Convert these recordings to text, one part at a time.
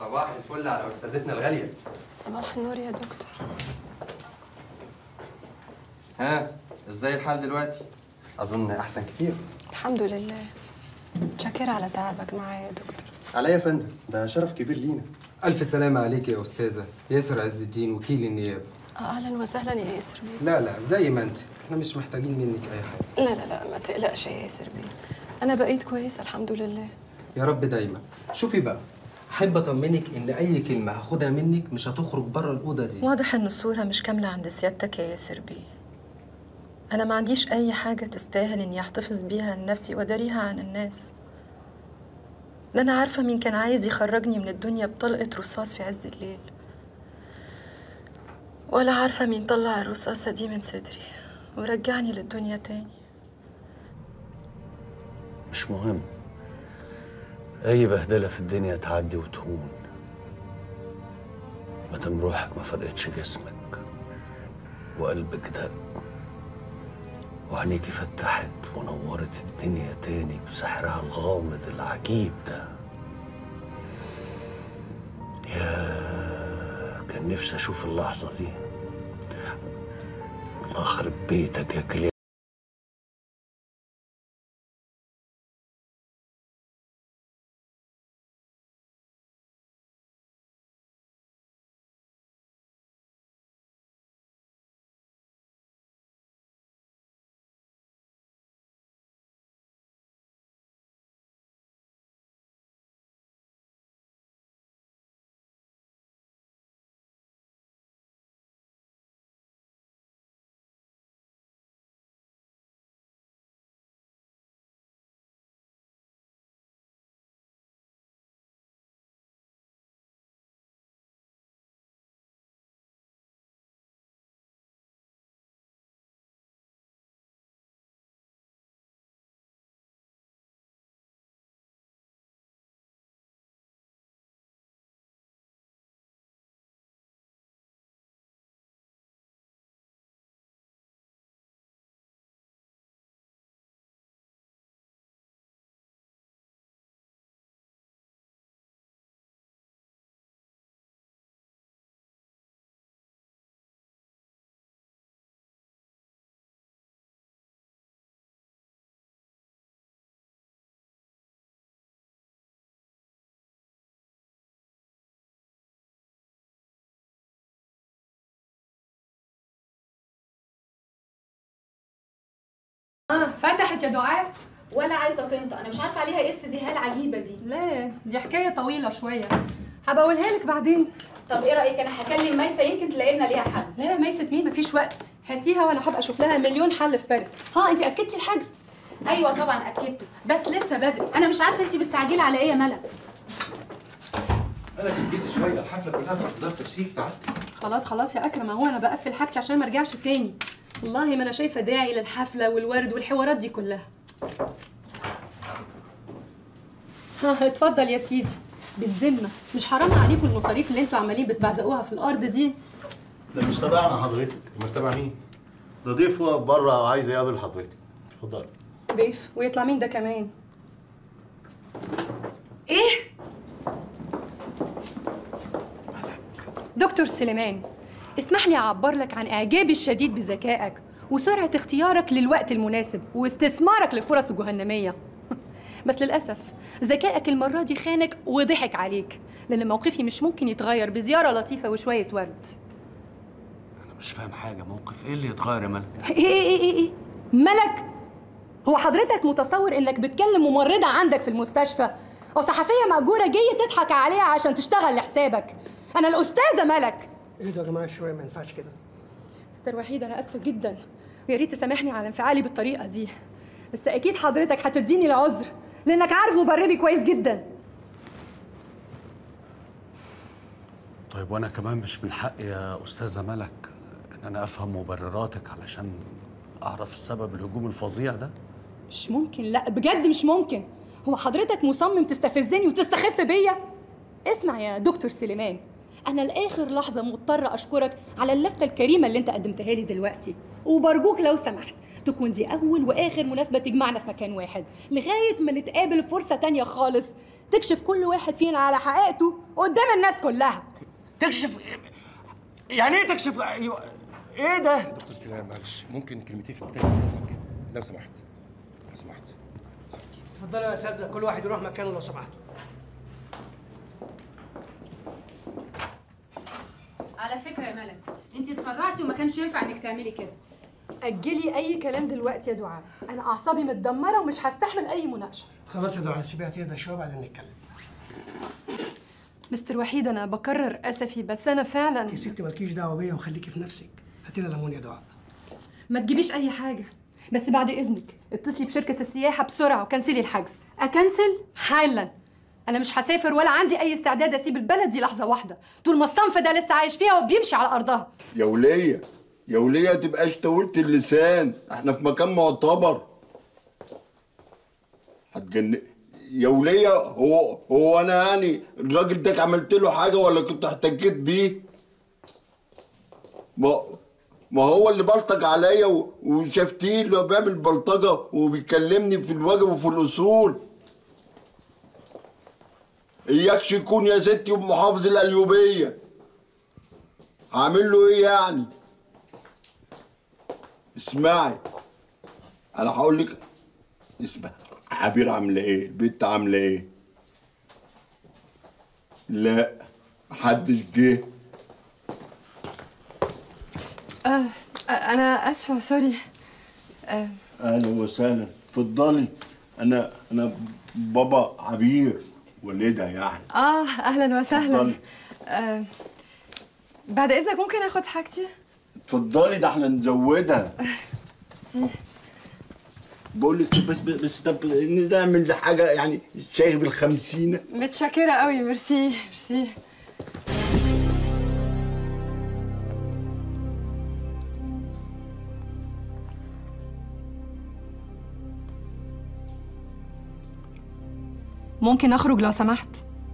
صباح الفل على استاذتنا الغاليه صباح النور يا دكتور ها ازاي الحال دلوقتي اظن احسن كتير الحمد لله متشكرة على تعبك معايا يا دكتور عليا يا فندم ده شرف كبير لينا ألف سلامة عليك يا أستاذة ياسر عز الدين وكيل النيابة آه، اهلا وسهلا يا ياسر بيه لا لا زي ما أنت إحنا مش محتاجين منك أي حاجة لا لا لا ما تقلقش يا ياسر بيه انا بقيت كويسه الحمد لله يا رب دايما شوفي بقى أحب أطمنك إن أي كلمة هاخدها منك مش هتخرج بره الأوضة دي واضح ان الصورة مش كاملة عند سيادتك يا ياسر بيه انا ما عنديش اي حاجة تستاهل اني احتفظ بيها لنفسي واداريها عن الناس لا انا عارفة مين كان عايز يخرجني من الدنيا بطلقة رصاص في عز الليل ولا عارفة مين طلع الرصاصة دي من صدري ورجعني للدنيا تاني مش مهم أي بهدلة في الدنيا تعدي وتهون مادام روحك ما فرقتش جسمك وقلبك دق وعينيكي فتحت ونورت الدنيا تاني بسحرها الغامض العجيب ده يا كان نفسي أشوف اللحظة دي الله يخرب بيتك يا كليل اه فتحت يا دعاء ولا عايزه تنطق انا مش عارفه عليها ايه السديهه العجيبه دي لا دي حكايه طويله شويه هبقى اقولها لك بعدين طب ايه رايك انا هكلم ميسه يمكن تلاقي لنا ليها حل لا لا ميسة مين مفيش وقت هاتيها وانا هبقى اشوف لها مليون حل في باريس ها انت اكدتي الحجز ايوه طبعا اكدته بس لسه بدري انا مش عارفه انت مستعجله على ايه يا ملك انا تنجزي شويه الحفله كلها في انتظار تشريف سعادتك خلاص خلاص يا اكرم اهو انا بقفل حاجتي عشان ما ارجعش تاني والله ما انا شايفه داعي للحفله والورد والحوارات دي كلها ها اتفضل يا سيدي بالذمه مش حرام عليكم المصاريف اللي انتوا عمالين بتبعزقوها في الارض دي ده مش تبعنا حضرتك امال تبع مين؟ ده ضيف واقف بره وعايز يقابل حضرتك اتفضلي ضيف ويطلع مين ده كمان ايه دكتور سليمان اسمح لي اعبر لك عن اعجابي الشديد بذكائك وسرعه اختيارك للوقت المناسب واستثمارك للفرص الجهنميه بس للاسف ذكائك المره دي خانك وضحك عليك لان موقفي مش ممكن يتغير بزياره لطيفه وشويه ورد أنا مش فاهم حاجة موقف إيه اللي يتغير يا ملك؟ ايه ايه ايه ايه ايه ملك هو حضرتك متصور انك بتكلم ممرضه عندك في المستشفى او صحفيه مأجوره جايه تضحك عليها عشان تشتغل لحسابك انا الاستاذه ملك ايه ده يا جماعه شويه ما ينفعش كده مستر وحيد انا اسفه جدا ويا ريت تسامحني على انفعالي بالطريقه دي بس اكيد حضرتك هتديني العذر لانك عارف مبرري كويس جدا طيب وأنا كمان مش من حقي يا أستاذة ملك إن أنا أفهم مبرراتك علشان أعرف السبب الهجوم الفظيع ده؟ مش ممكن لا بجد مش ممكن هو حضرتك مصمم تستفزني وتستخف بيا اسمع يا دكتور سليمان انا لاخر لحظه مضطره اشكرك على اللفته الكريمه اللي انت قدمتها لي دلوقتي وبرجوك لو سمحت تكون دي اول واخر مناسبه تجمعنا في مكان واحد لغايه ما نتقابل فرصه تانية خالص تكشف كل واحد فينا على حقيقته قدام الناس كلها تكشف يعني ايه تكشف أيوة. ايه ده دكتور سلام معلش ممكن كلمتين في الكتاب بعد اذنك لو سمحت لو سمحت اتفضلوا يا اساتذه كل واحد يروح مكانه لو سمحتوا على فكره يا ملك انت اتسرعتي وما كانش ينفع انك تعملي كده اجلي اي كلام دلوقتي يا دعاء انا اعصابي متدمره ومش هستحمل اي مناقشه خلاص يا دعاء سيبيها تهدى شويه بعدين نتكلم مستر وحيد انا بكرر اسفي بس انا فعلا يا ستي مالكيش دعوه بيا وخليكي في نفسك هاتي لنا ليمون يا دعاء ما تجيبيش اي حاجه بس بعد اذنك اتصلي بشركه السياحه بسرعه وكنسلي الحجز اكنسل حالا انا مش هسافر ولا عندي اي استعداد اسيب البلد دي لحظه واحده طول ما الصنف ده لسه عايش فيها وبيمشي على ارضها يا ولية يا ولية تبقاش طولت اللسان احنا في مكان معتبر هتجن يا ولية هو هو انا يعني الراجل ده عملت له حاجة ولا كنت احتكيت بيه ما ما هو اللي بلطج عليا و- وشفتيه اللي هو بيعمل بلطجة وبيكلمني في الوجه وفي الأصول إياكش يكون يا ستي محافظ القليوبية هعمل له ايه يعني اسمعي انا هقول لك اسمع عبير عامله ايه البنت عامله ايه لا محدش جه آه انا اسفه سوري آه اهلا وسهلا اتفضلي انا انا بابا عبير والدها يعني اه اهلا وسهلا اتفضلي. آه بعد اذنك ممكن اخد حاجتي اتفضلي ده احنا نزودها ميرسي بقول لك بس بس طب نعمل حاجه يعني شاي بالخمسينه متشكره قوي ميرسي ميرسي ممكن اخرج لو سمحت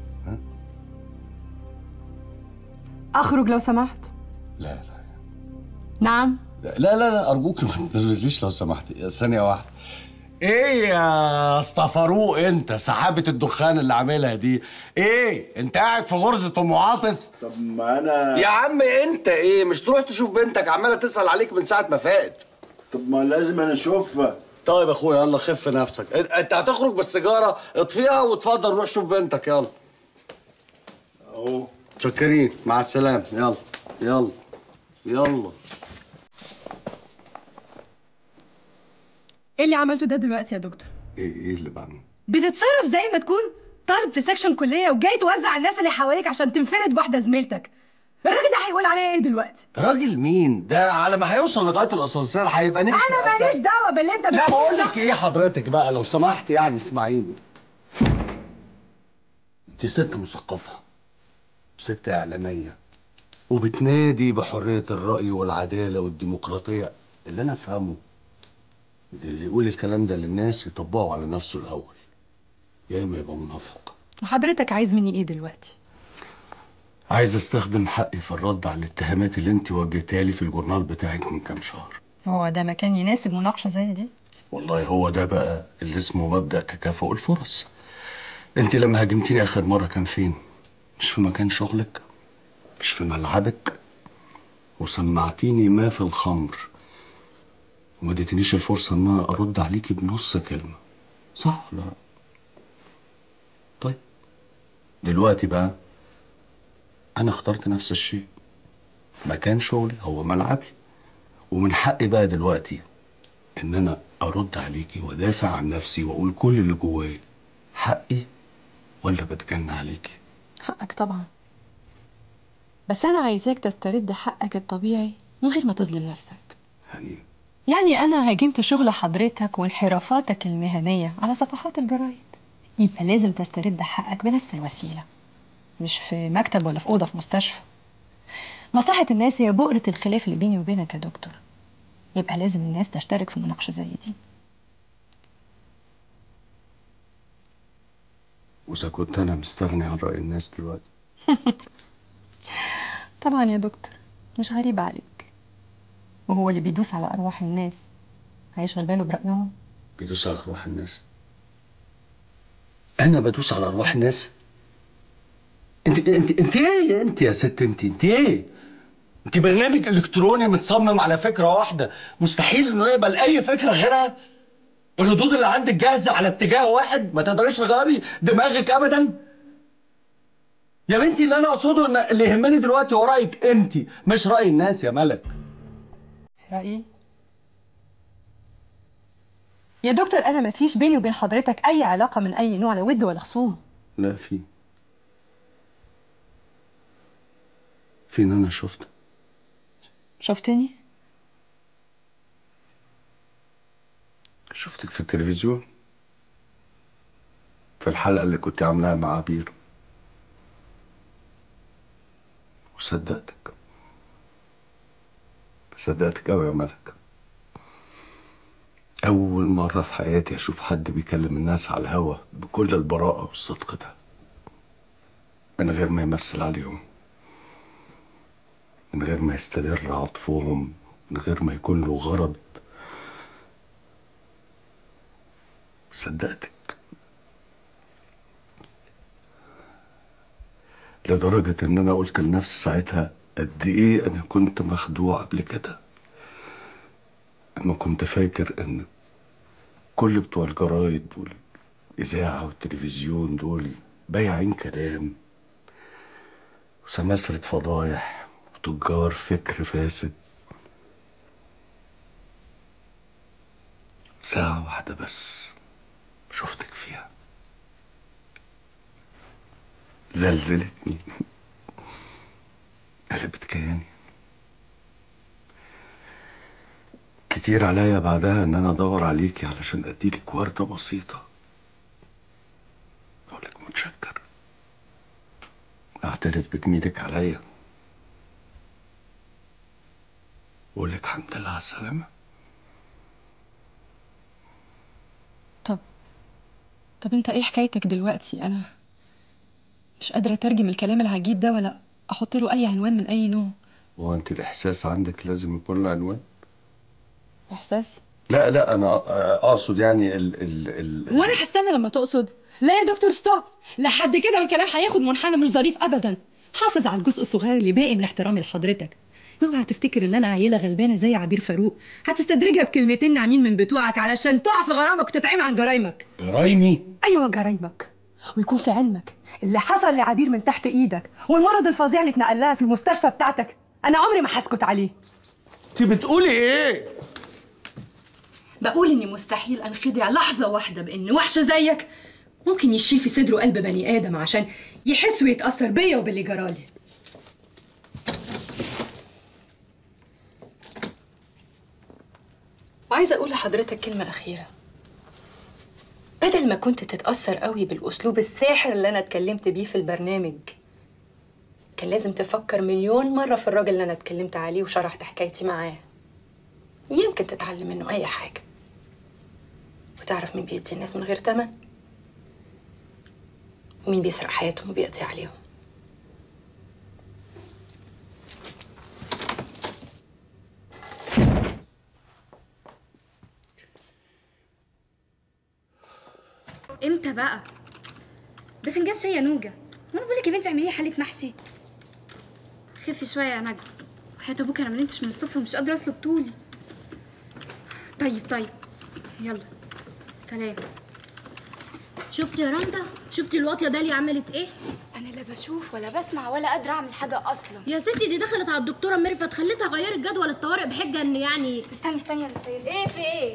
اخرج لو سمحت لا لا نعم لا لا لا ارجوك ما تنرفزيش لو سمحتي ثانيه واحده ايه يا اصطفروق انت سحابه الدخان اللي عاملها دي ايه انت قاعد في غرزه ام عاطف طب ما انا يا عم انت ايه مش تروح تشوف بنتك عماله تسال عليك من ساعه ما فات طب ما لازم انا اشوفها طيب يا اخويا يلا خف نفسك انت هتخرج بالسيجاره اطفيها واتفضل روح شوف بنتك يلا اهو متشكرين مع السلامه يلا يلا يلا ايه اللي عملته ده دلوقتي يا دكتور ايه ايه اللي بعمله بتتصرف زي ما تكون طالب في سكشن كليه وجاي توزع على الناس اللي حواليك عشان تنفرد بواحده زميلتك الراجل ده هيقول عليا ايه دلوقتي راجل مين ده على ما هيوصل لغايه الاسانسير هيبقى نفسي انا ماليش دعوه باللي انت لا بتقوله بقول لك ايه حضرتك بقى لو سمحت يعني اسمعيني انت ست مثقفه ست اعلاميه وبتنادي بحريه الراي والعداله والديمقراطيه اللي انا افهمه إن اللي يقول الكلام ده للناس يطبقه على نفسه الاول يا اما يبقى منافق وحضرتك عايز مني ايه دلوقتي عايز استخدم حقي في الرد على الاتهامات اللي انت وجهتها لي في الجورنال بتاعك من كام شهر هو ده مكان يناسب مناقشه زي دي والله هو ده بقى اللي اسمه مبدأ تكافؤ الفرص انت لما هاجمتيني اخر مرة كان فين مش في مكان شغلك مش في ملعبك وسمعتيني ما في الخمر وما اديتنيش الفرصة ان انا ارد عليكي بنص كلمة صح ولا لا طيب دلوقتي بقى انا اخترت نفس الشيء مكان شغلي هو ملعبي ومن حقي بقى دلوقتي ان انا ارد عليكي وادافع عن نفسي واقول كل اللي جوايا حقي ولا بتجنن عليكي حقك طبعا بس أنا عايزاك تسترد حقك الطبيعي من غير ما تظلم نفسك يعني يعني أنا هاجمت شغل حضرتك وانحرافاتك المهنية على صفحات الجرايد يبقى لازم تسترد حقك بنفس الوسيلة مش في مكتب ولا في أوضة في مستشفى مصلحة الناس هي بؤرة الخلاف اللي بيني وبينك يا دكتور يبقى لازم الناس تشترك في مناقشة زي دي واذا كنت انا مستغني عن راي الناس دلوقتي طبعا يا دكتور مش غريب عليك وهو اللي بيدوس على أرواح الناس هيشغل باله برأيهم بيدوس على روح الناس انا بدوس على ارواح الناس انت انت انت ايه انت يا ست انت انت ايه انت برنامج الكتروني متصمم على فكره واحده مستحيل انه يقبل اي فكره غيرها الردود اللي عندك جاهزه على اتجاه واحد ما تقدريش تغيري دماغك ابدا يا بنتي اللي انا اقصده ان اللي يهمني دلوقتي هو رايك انت مش راي الناس يا ملك رأيي يا دكتور انا ما فيش بيني وبين حضرتك اي علاقه من اي نوع لا ود ولا خصوم لا في في ان انا شفت شفتني شفتك في التلفزيون في الحلقة اللي كنت عاملاها مع عبير وصدقتك صدقتك أوي يا ملك أول مرة في حياتي أشوف حد بيكلم الناس على الهوا بكل البراءة والصدق ده من غير ما يمثل عليهم من غير ما يستدر عطفهم من غير ما يكون له غرض صدقتك لدرجة إن أنا قلت لنفسي ساعتها قد إيه أنا كنت مخدوع قبل كده أما كنت فاكر إن كل بتوع الجرايد والإذاعة والتلفزيون دول بايعين كلام وسماسرة فضايح وتجار فكر فاسد ساعة واحدة بس شفتك فيها زلزلتني قلبت كياني كتير عليا بعدها ان انا ادور عليكي علشان اديلك وردة بسيطة اقولك متشكر اعترف بجميلك عليا واقولك الحمد لله على السلامة طب طب انت ايه حكايتك دلوقتي انا مش قادره اترجم الكلام العجيب ده ولا احط له اي عنوان من اي نوع هو انت الاحساس عندك لازم يكون له عنوان احساس لا لا انا اقصد يعني ال ال ال وانا هستنى لما تقصد لا يا دكتور ستوب لحد كده الكلام هياخد منحنى مش ظريف ابدا حافظ على الجزء الصغير اللي باقي من احترامي لحضرتك اوعى تفتكر ان انا عيله غلبانه زي عبير فاروق هتستدرجها بكلمتين ناعمين من بتوعك علشان تقع في غرامك وتتعمي عن جرايمك جرايمي ايوه جرايمك ويكون في علمك اللي حصل لعبير من تحت ايدك والمرض الفظيع اللي اتنقل لها في المستشفى بتاعتك انا عمري ما هسكت عليه انت بتقولي ايه بقول اني مستحيل انخدع لحظه واحده بان وحش زيك ممكن يشيل في صدره قلب بني ادم عشان يحس ويتاثر بيا وباللي جرالي وعايزه اقول لحضرتك كلمه اخيره بدل ما كنت تتاثر قوي بالاسلوب الساحر اللي انا اتكلمت بيه في البرنامج كان لازم تفكر مليون مره في الراجل اللي انا اتكلمت عليه وشرحت حكايتي معاه يمكن تتعلم منه اي حاجه وتعرف مين بيدي الناس من غير تمن ومين بيسرق حياتهم وبيقضي عليهم امتى بقى ده فنجان شاي يا نوجه وانا بقول لك يا بنتي اعملي لي حله محشي خفي شويه يا نجوى وحياة ابوك انا ما نمتش من الصبح ومش قادره اصلب طولي طيب طيب يلا سلام شفتي يا رندا شفتي الواطيه داليا عملت ايه انا لا بشوف ولا بسمع ولا قادره اعمل حاجه اصلا يا ستي دي دخلت على الدكتوره ميرفت خلتها غيرت جدول الطوارئ بحجه ان يعني استني استني يا سيد ايه في ايه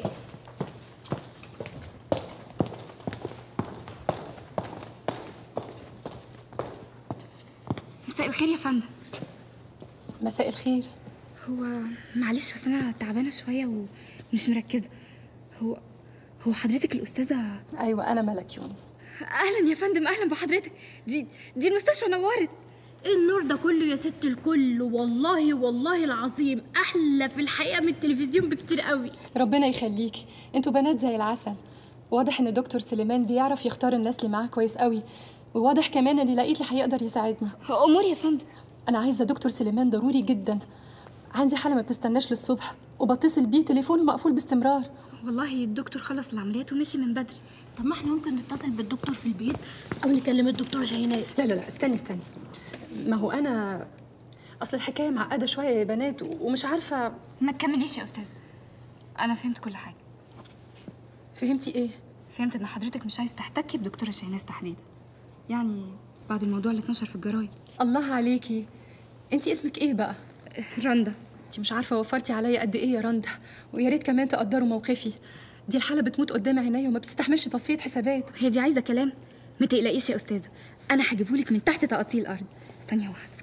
مساء الخير يا فندم مساء الخير هو معلش اصل انا تعبانه شويه ومش مركزه هو هو حضرتك الاستاذه ايوه انا ملك يونس اهلا يا فندم اهلا بحضرتك دي دي المستشفى نورت ايه النور ده كله يا ست الكل والله والله العظيم احلى في الحقيقه من التلفزيون بكتير قوي ربنا يخليكي انتوا بنات زي العسل واضح ان دكتور سليمان بيعرف يختار الناس اللي معاه كويس قوي وواضح كمان ان لقيت اللي هيقدر يساعدنا امور يا فندم انا عايزه دكتور سليمان ضروري جدا عندي حاله ما بتستناش للصبح وبتصل بيه تليفونه مقفول باستمرار والله الدكتور خلص العمليات ومشي من بدري طب ما احنا ممكن نتصل بالدكتور في البيت او نكلم الدكتوره شاهيناز لا لا لا استني استني ما هو انا اصل الحكايه معقده شويه يا بنات و- ومش عارفه ما تكمليش يا استاذه انا فهمت كل حاجه فهمتي ايه فهمت ان حضرتك مش عايز تحتكي بدكتوره شاهيناز تحديدا يعني بعد الموضوع اللي اتنشر في الجرايد الله عليكي انت اسمك ايه بقى رندا انت مش عارفه وفرتي عليا قد ايه يا رندا ويا ريت كمان تقدروا موقفي دي الحاله بتموت قدام عينيا وما بتستحملش تصفيه حسابات هي دي عايزه كلام ما تقلقيش يا استاذه انا هجيبهولك من تحت تقطيع الارض ثانيه واحده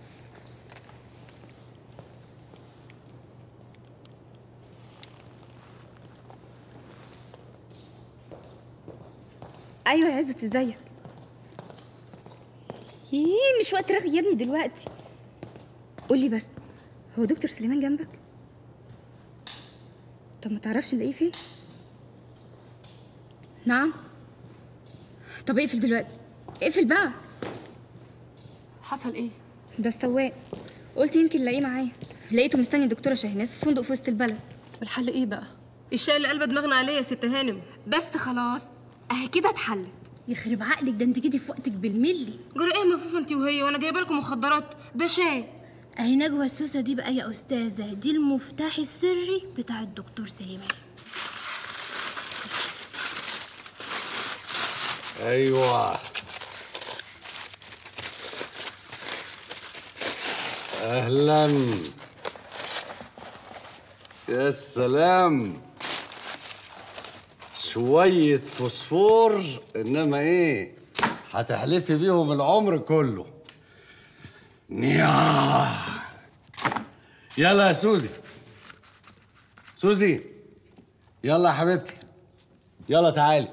ايوه يا عزت ازيك ايه مش وقت رغي يا ابني دلوقتي قولي بس هو دكتور سليمان جنبك طب ما تعرفش نلاقيه فين نعم طب اقفل دلوقتي اقفل بقى حصل ايه ده السواق قلت يمكن نلاقيه معايا لقيته مستني الدكتوره شاهناز في فندق في وسط البلد والحل ايه بقى الشاي اللي قلبه دماغنا عليه يا ست هانم بس خلاص اهي كده اتحلت يخرب عقلك ده انت جيتي في وقتك بالملي جرى ايه مفوفه انت وهي وانا جايبه لكم مخدرات ده شاي اهي نجوى السوسه دي بقى يا استاذه دي المفتاح السري بتاع الدكتور سليمان ايوه اهلا يا سلام شوية فوسفور انما ايه هتحلفي بيهم العمر كله نيا يلا يا سوزي سوزي يلا يا حبيبتي يلا تعالي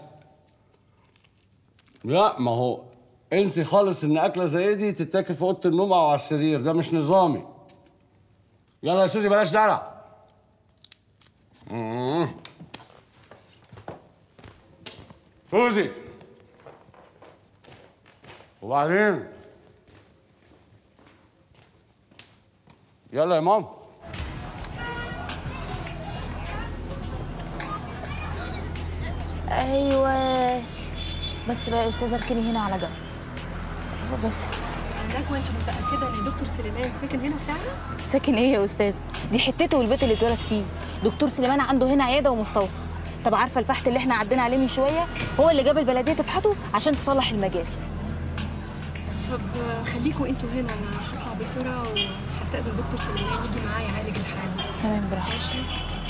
لا ما هو انسي خالص ان اكله زي دي تتاكل في اوضه النوم او على السرير ده مش نظامي يلا يا سوزي بلاش دلع مم. سوزي وبعدين يلا يا ماما ايوه بس بقى يا استاذه اركني هنا على جنب أيوة بس نجوى انت متاكده ان دكتور سليمان ساكن هنا فعلا ساكن ايه يا استاذه دي حتته والبيت اللي اتولد فيه دكتور سليمان عنده هنا عياده ومستوصف طب عارفه الفحت اللي احنا عدينا عليه من شويه هو اللي جاب البلديه تفحته عشان تصلح المجاري طب خليكوا انتوا هنا انا هطلع بسرعه وهستاذن دكتور سليمان يجي معايا يعالج الحاله تمام براحتك ماشي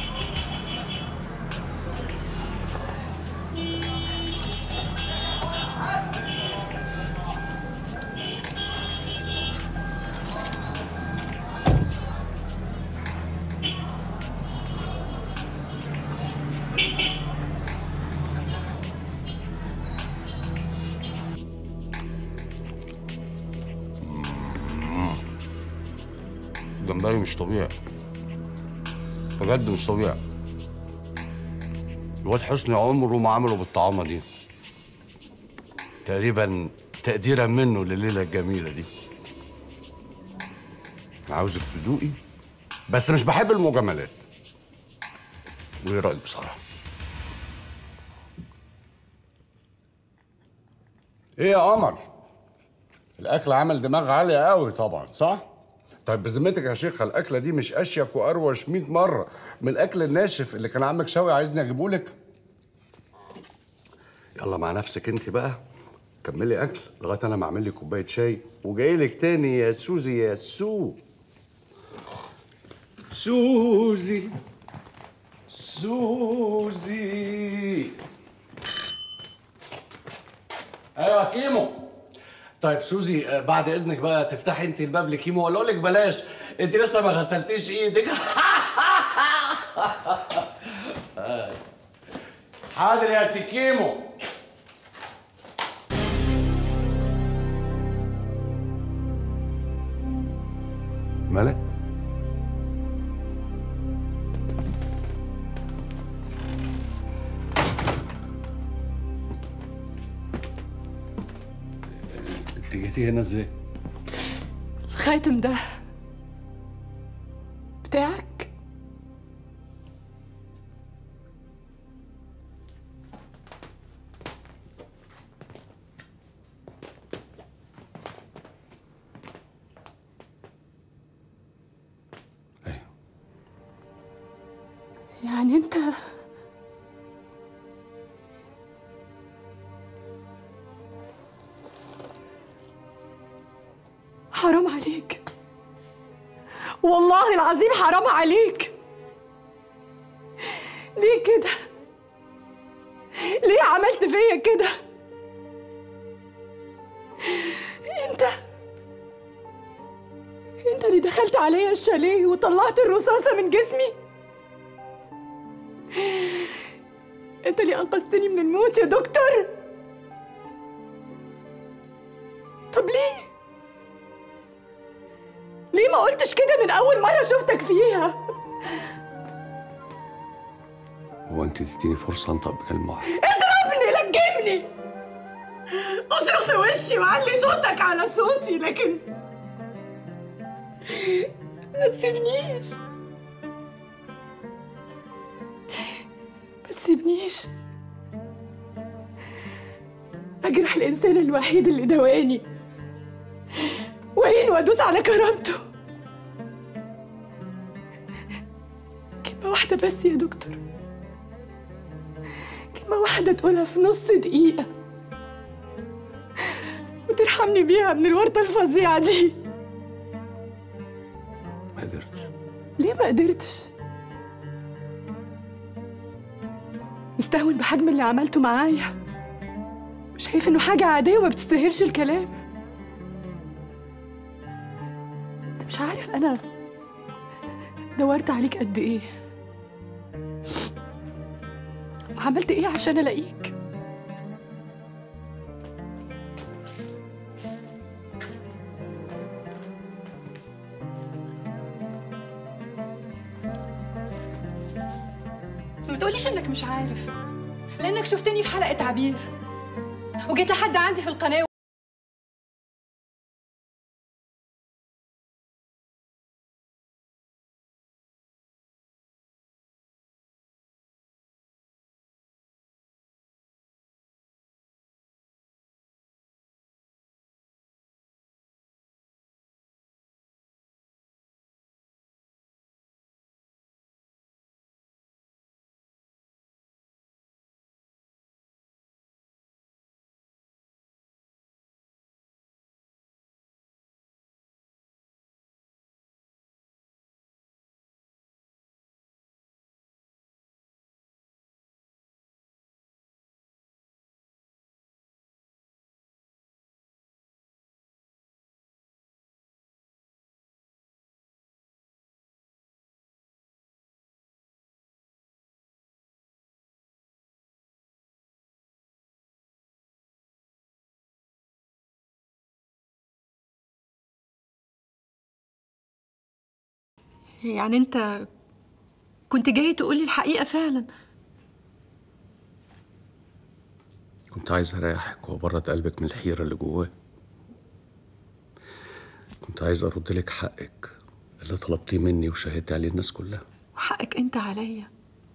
جمبري مش طبيعي بجد مش طبيعي الواد حسني عمره ما عمله بالطعامه دي تقريبا تقديرا منه لليله الجميله دي عاوزك تدوقي بس مش بحب المجاملات وايه رايك بصراحه ايه يا قمر الاكل عمل دماغ عاليه قوي طبعا صح طيب بذمتك يا شيخه الاكله دي مش اشيك واروش 100 مره من الاكل الناشف اللي كان عمك شوقي عايزني اجيبه لك يلا مع نفسك انت بقى كملي اكل لغايه انا ما اعمل لي كوبايه شاي وجاي لك تاني يا سوزي يا سو سوزي سوزي ايوه يا كيمو طيب سوزي آه، بعد اذنك بقى تفتحي انت الباب لكيمو ولا اقول لك بلاش انت لسه ما غسلتيش ايدك حاضر يا سي كيمو مالك انت جيتي هنا ازاي الخاتم ده بتاعك يعني انت حرام عليك والله العظيم حرام عليك ليه كده ليه عملت فيا كده انت انت اللي دخلت عليا الشاليه وطلعت الرصاصه من جسمي انت اللي انقذتني من الموت يا دكتور طب ليه ليه ما قلتش كده من اول مره شفتك فيها هو انت تديني فرصه انطق بكلمه واحده اضربني لجمني اصرخ في وشي وعلي صوتك على صوتي لكن ما تسيبنيش ما تسيبنيش اجرح الانسان الوحيد اللي دواني واهين وادوس على كرامته كلمه واحده بس يا دكتور كلمة واحدة تقولها في نص دقيقة وترحمني بيها من الورطة الفظيعة دي ما قدرتش ليه ما قدرتش؟ مستهون بحجم اللي عملته معايا شايف انه حاجة عادية وما بتستاهلش الكلام انت مش عارف انا دورت عليك قد ايه وعملت ايه عشان الاقيك ما تقوليش انك مش عارف لانك شفتني في حلقه عبير وجيت لحد عندي في القناه يعني انت كنت جاي تقولي الحقيقه فعلا كنت عايز اريحك وابرد قلبك من الحيره اللي جواه كنت عايز ارد لك حقك اللي طلبتيه مني وشهدت عليه الناس كلها وحقك انت عليا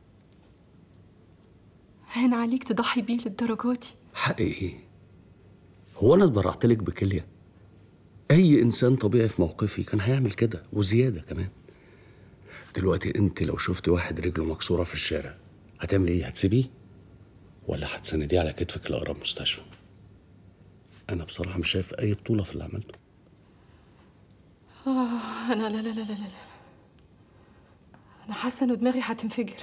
هان عليك تضحي بيه للدرجة دي حقي ايه هو انا اتبرعت لك بكليه اي انسان طبيعي في موقفي كان هيعمل كده وزياده كمان دلوقتي انت لو شفت واحد رجله مكسوره في الشارع هتعمل ايه هتسيبيه ولا هتسنديه على كتفك لاقرب مستشفى انا بصراحه مش شايف اي بطوله في اللي عملته آه أنا لا لا لا لا لا أنا حاسة إنه دماغي هتنفجر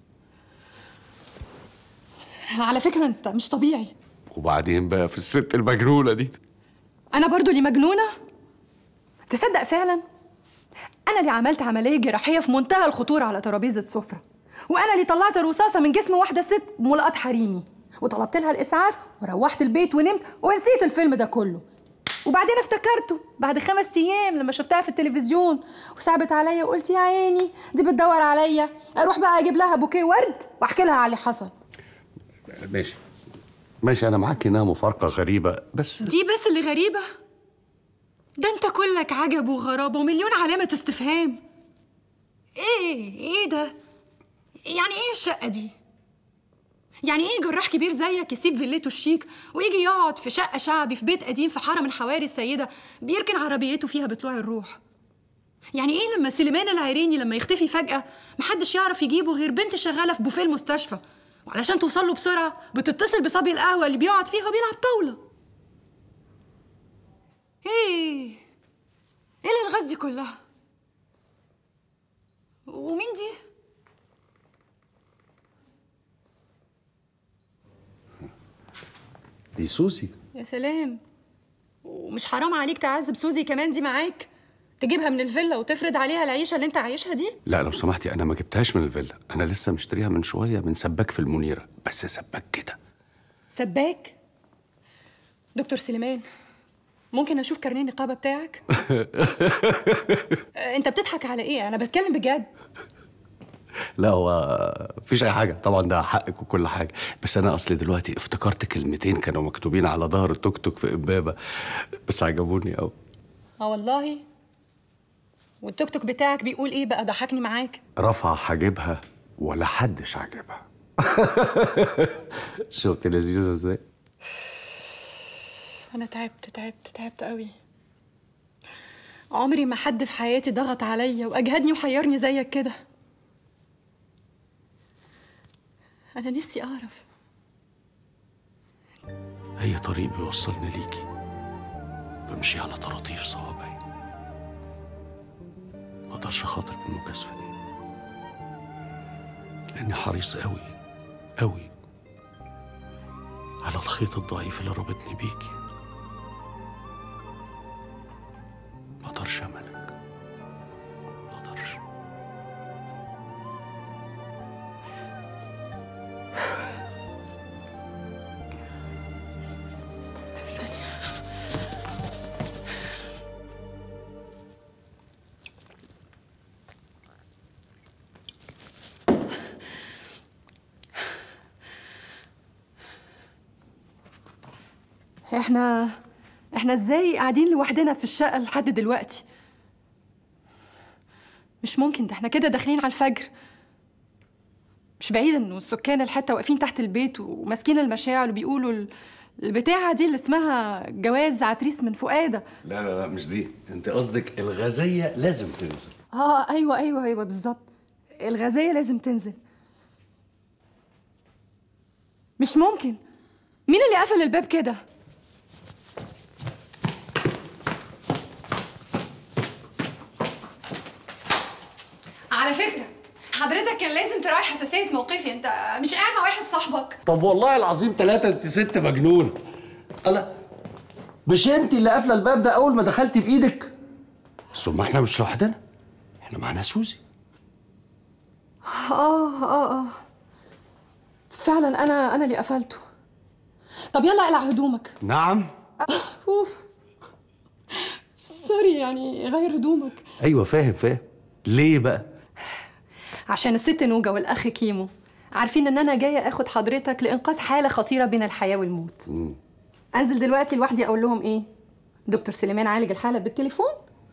على فكرة أنت مش طبيعي وبعدين بقى في الست المجنونه دي أنا برضو اللي مجنونة تصدق فعلا أنا اللي عملت عملية جراحية في منتهى الخطورة على ترابيزة سفرة وأنا اللي طلعت الرصاصة من جسم واحدة ست ملقط حريمي وطلبت لها الإسعاف وروحت البيت ونمت ونسيت الفيلم ده كله وبعدين افتكرته بعد خمس ايام لما شفتها في التلفزيون وصعبت عليا وقلت يا عيني دي بتدور عليا اروح بقى اجيب لها بوكيه ورد واحكي لها على اللي حصل ماشي ماشي انا معاك انها مفارقه غريبه بس دي بس اللي غريبه ده انت كلك عجب وغرابه ومليون علامه استفهام ايه ايه ده يعني ايه الشقه دي يعني ايه جراح كبير زيك يسيب فيلته الشيك ويجي يقعد في شقه شعبي في بيت قديم في حاره من حواري السيده بيركن عربيته فيها بطلوع الروح يعني ايه لما سليمان العيريني لما يختفي فجأة محدش يعرف يجيبه غير بنت شغالة في بوفيه المستشفى وعلشان توصل له بسرعة بتتصل بصبي القهوة اللي بيقعد فيها وبيلعب طاولة ايه ايه الالغاز دي كلها ومين دي دي سوزي يا سلام ومش حرام عليك تعذب سوزي كمان دي معاك تجيبها من الفيلا وتفرض عليها العيشة اللي انت عايشها دي لا لو سمحتي انا ما جبتهاش من الفيلا انا لسه مشتريها من شويه من سباك في المنيره بس سباك كده سباك دكتور سليمان ممكن اشوف كارنيه النقابه بتاعك آه، انت بتضحك على ايه انا بتكلم بجد لا هو مفيش اي حاجه طبعا ده حقك وكل حاجه بس انا اصلي دلوقتي افتكرت كلمتين كانوا مكتوبين على ظهر التوك توك في امبابه بس عجبوني قوي اه والله والتوك توك بتاعك بيقول ايه بقى ضحكني معاك رفع حاجبها ولا حدش عجبها شفت لذيذه ازاي انا تعبت تعبت تعبت قوي عمري ما حد في حياتي ضغط عليا واجهدني وحيرني زيك كده انا نفسي اعرف اي طريق بيوصلني ليكي بمشي على طراطيف صوابعي ما اقدرش اخاطر بالمجازفه دي لاني حريص قوي قوي على الخيط الضعيف اللي ربطني بيكي ما اقدرش يا ملك ما اقدرش احنا احنا ازاي قاعدين لوحدنا في الشقه لحد دلوقتي مش ممكن ده احنا كده داخلين على الفجر مش بعيد انه السكان الحته واقفين تحت البيت وماسكين المشاعل وبيقولوا ال- البتاعه دي اللي اسمها جواز عتريس من فؤاده لا لا لا مش دي انت قصدك الغازيه لازم تنزل اه ايوه ايوه ايوه بالظبط الغازيه لازم تنزل مش ممكن مين اللي قفل الباب كده على فكره حضرتك كان لازم تراعي حساسيه موقفي انت مش قاعد مع واحد صاحبك طب والله العظيم ثلاثة انت ست مجنون انا مش انت اللي قافله الباب ده اول ما دخلتي بايدك ثم احنا مش لوحدنا احنا معانا سوزي اه اه اه فعلا انا انا اللي قفلته طب يلا اقلع هدومك نعم اوف سوري يعني غير هدومك ايوه فاهم فاهم ليه بقى عشان الست نوجة والاخ كيمو عارفين ان انا جايه اخد حضرتك لانقاذ حاله خطيره بين الحياه والموت انزل دلوقتي لوحدي اقول لهم ايه دكتور سليمان عالج الحاله بالتليفون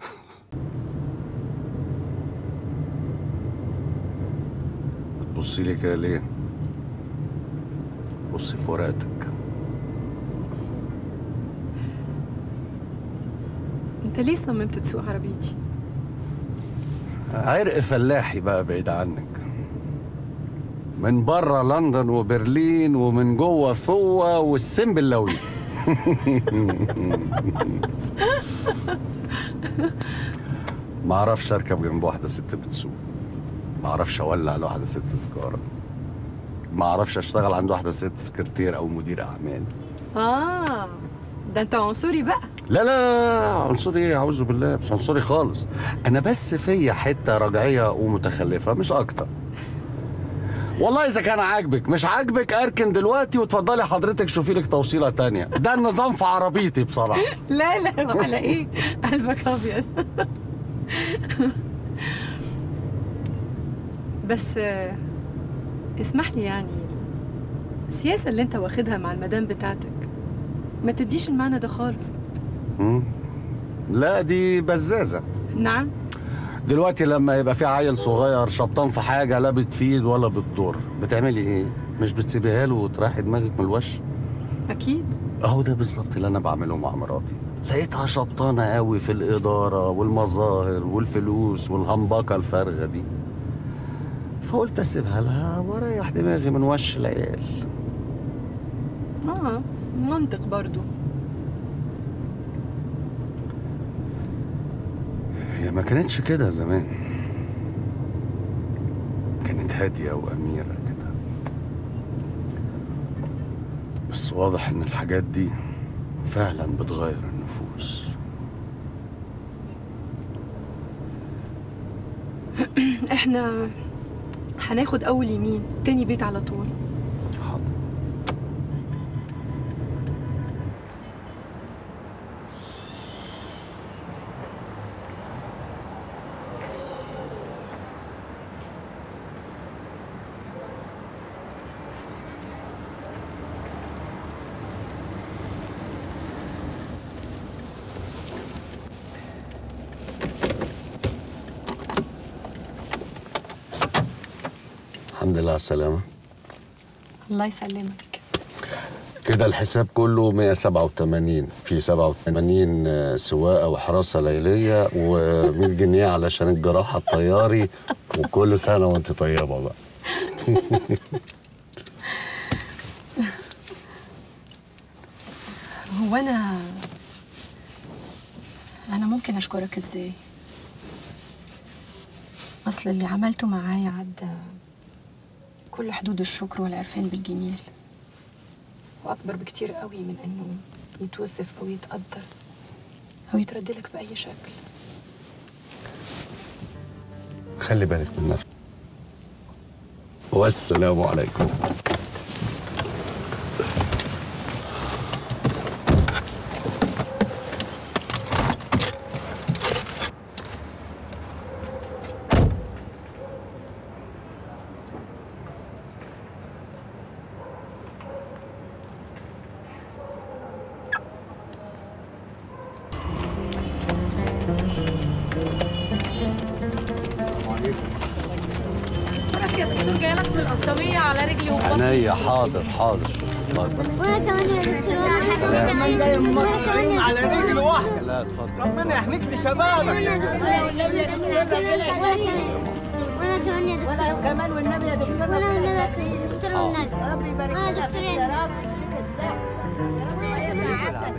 بتبصي لي كده ليه بصي في ورقتك انت ليه صممت تسوق عربيتي عرق فلاحي بقى بعيد عنك من بره لندن وبرلين ومن جوه فوة والسنبلاوي ما اعرفش اركب جنب واحده ست بتسوق ما اعرفش اولع لواحده ست سيجاره ما اعرفش اشتغل عند واحده ست سكرتير او مدير اعمال اه ده انت عنصري بقى لا لا لا لا، عنصري ايه اعوذ بالله مش عنصري خالص انا بس فيا حته رجعيه ومتخلفه مش اكتر والله اذا كان عاجبك مش عاجبك اركن دلوقتي وتفضلي حضرتك شوفي لك توصيله تانية ده النظام في عربيتي بصراحه لا لا على ايه قلبك ابيض بس آه، اسمح لي يعني السياسة اللي انت واخدها مع المدام بتاعتك ما تديش المعنى ده خالص مم. لا دي بزازه نعم دلوقتي لما يبقى في عيل صغير شبطان في حاجه لا بتفيد ولا بتضر بتعملي ايه مش بتسيبيها له وتريحي دماغك من الوش اكيد اهو ده بالظبط اللي انا بعمله مع مراتي لقيتها شبطانه قوي في الاداره والمظاهر والفلوس والهمبكه الفارغه دي فقلت اسيبها لها واريح دماغي من وش العيال اه منطق برضو هي ما كانتش كده زمان كانت هاديه واميره كده بس واضح ان الحاجات دي فعلا بتغير النفوس احنا هناخد اول يمين تاني بيت على طول الحمد لله على السلامه الله يسلمك كده الحساب كله 187 في 87 آه، سواقه وحراسه ليليه و100 جنيه علشان الجراحه الطياري وكل سنه وانت طيبه بقى هو انا انا ممكن اشكرك ازاي اصل اللي عملته معايا عدى كل حدود الشكر والعرفان بالجميل واكبر بكتير قوي من انه يتوصف او يتقدر او يتردلك باي شكل خلي بالك من نفسك والسلام عليكم استرك يا دكتور جاي لك من القطامية على رجلي وبطني عينيا حاضر حاضر اتفضل وانا كمان يا دكتور وانا سلام. كمان جاي من القطامية على رجل واحدة لا اتفضل ربنا يحميك لشبابك وانا والنبي يا دكتور ربنا يخليك وانا كمان يا دكتور وانا كمان والنبي يا دكتور وانا والنبي يا دكتور والنبي ربي يبارك لك يا دكتور يا رب يديك الصحة يا رب يسعدك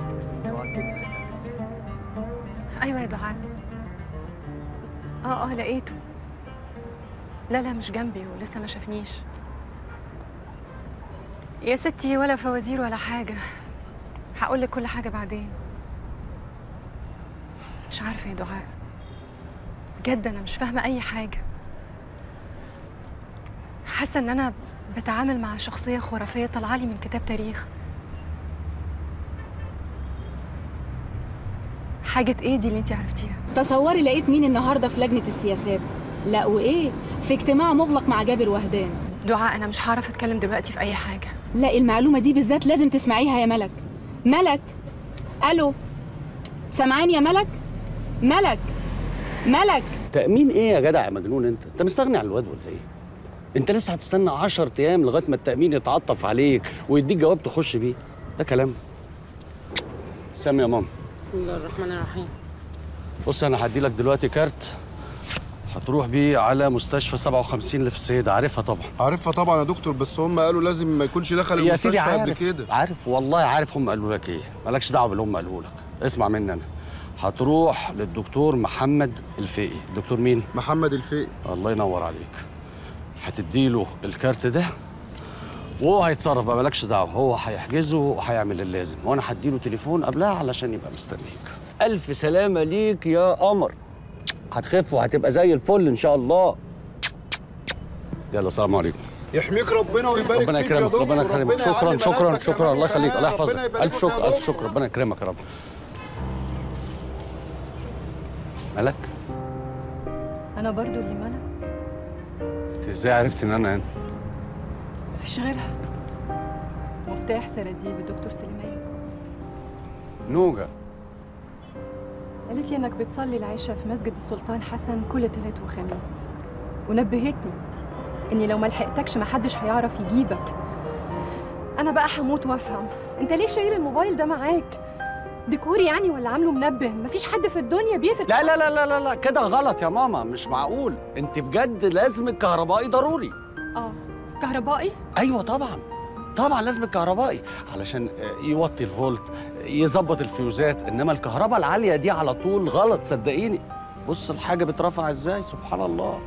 ايوه يا دعاء اه اه لقيته لا لا مش جنبي ولسه ما شافنيش يا ستي ولا فوازير ولا حاجه هقول لك كل حاجه بعدين مش عارفه يا دعاء بجد انا مش فاهمه اي حاجه حاسه ان انا بتعامل مع شخصيه خرافيه طالعه لي من كتاب تاريخ حاجه ايه دي اللي انت عرفتيها تصوري لقيت مين النهارده في لجنه السياسات لا وايه في اجتماع مغلق مع جابر وهدان دعاء انا مش هعرف اتكلم دلوقتي في اي حاجه لا المعلومه دي بالذات لازم تسمعيها يا ملك ملك الو سامعاني يا ملك ملك ملك تأمين ايه يا جدع يا مجنون انت؟ انت مستغني عن الواد ولا ايه؟ انت لسه هتستنى 10 ايام لغايه ما التأمين يتعطف عليك ويديك جواب تخش بيه ده كلام سامي يا ماما بسم الله الرحمن الرحيم بص انا هدي لك دلوقتي كارت هتروح بيه على مستشفى 57 اللي في السيدة عارفها طبعا عارفها طبعا يا دكتور بس هم قالوا لازم ما يكونش دخل يا سيدي المستشفى قبل عارف كده عارف والله عارف هم قالوا لك ايه مالكش دعوه باللي هم قالوا لك اسمع مني انا هتروح للدكتور محمد الفقي الدكتور مين محمد الفقي الله ينور عليك هتديله الكارت ده وهو هيتصرف بقى مالكش دعوه هو هيحجزه وهيعمل اللازم وانا هديله تليفون قبلها علشان يبقى مستنيك الف سلامه ليك يا قمر هتخف وهتبقى زي الفل ان شاء الله يلا السلام عليكم يحميك ربنا ويبارك ربنا فيك يا يكرمك دكتور ربنا يكرمك ربنا شكرا يعلي شكرا ملامتك يا شكرا الله يخليك الله ربنا يحفظك يبارك الف فيك يا شكر الف دكتور. شكر ربنا يكرمك يا رب مالك انا برضو اللي ملك انت ازاي عرفت ان انا هنا مفيش غيرها مفتاح سراديب الدكتور سليمان نوجه قالت لي انك بتصلي العشاء في مسجد السلطان حسن كل تلات وخميس ونبهتني اني لو ما لحقتكش محدش هيعرف يجيبك انا بقى هموت وافهم انت ليه شايل الموبايل ده معاك ديكور يعني ولا عامله منبه مفيش حد في الدنيا بيقفل لا لا لا لا لا, لا كده غلط يا ماما مش معقول انت بجد لازم الكهربائي ضروري اه كهربائي ايوه طبعا طبعا لازم الكهربائي علشان آه، يوطي الفولت يظبط الفيوزات انما الكهرباء العاليه دي على طول غلط صدقيني بص الحاجه بترفع ازاي سبحان الله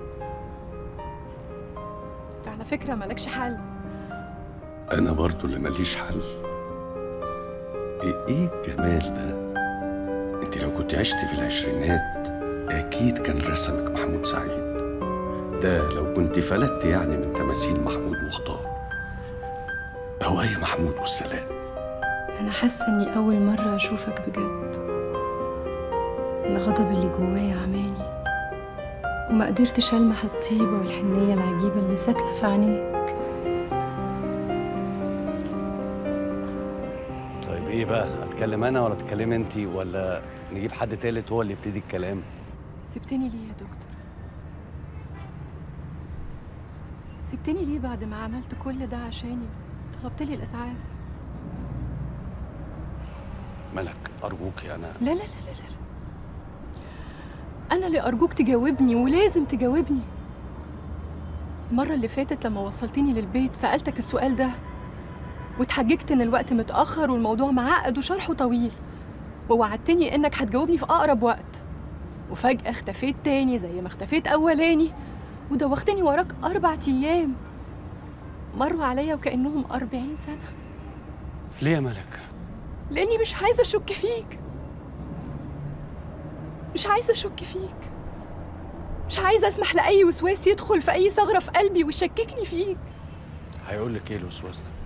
انت على فكره مالكش حل انا برضو اللي ماليش حل ايه إيه الجمال ده انت لو كنت عشت في العشرينات اكيد كان رسمك محمود سعيد ده لو كنت فلتت يعني من تماثيل محمود مختار او اي محمود والسلام انا حاسه اني اول مره اشوفك بجد الغضب اللي جوايا عماني وما قدرتش المح الطيبه والحنيه العجيبه اللي ساكنه في عينيك طيب ايه بقى اتكلم انا ولا تتكلم انت ولا نجيب حد تالت هو اللي يبتدي الكلام سبتني ليه يا دكتور سبتني ليه بعد ما عملت كل ده عشاني طلبت لي الاسعاف ملك ارجوكي انا لا لا لا لا لا أنا اللي أرجوك تجاوبني ولازم تجاوبني المرة اللي فاتت لما وصلتني للبيت سألتك السؤال ده واتحججت إن الوقت متأخر والموضوع معقد وشرحه طويل ووعدتني إنك هتجاوبني في أقرب وقت وفجأة اختفيت تاني زي ما اختفيت أولاني ودوختني وراك أربع أيام مروا عليا وكأنهم أربعين سنة ليه يا ملك لاني مش عايزه اشك فيك مش عايزه اشك فيك مش عايزه اسمح لاي وسواس يدخل في اي ثغره في قلبي ويشككني فيك هيقول لك ايه الوسواس ده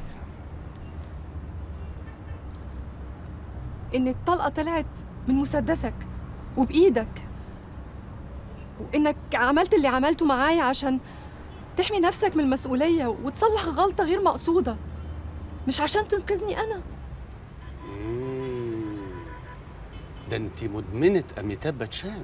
ان الطلقه طلعت من مسدسك وبايدك وانك عملت اللي عملته معايا عشان تحمي نفسك من المسؤوليه وتصلح غلطه غير مقصوده مش عشان تنقذني انا مم. ده انت مدمنه اميتاب باتشان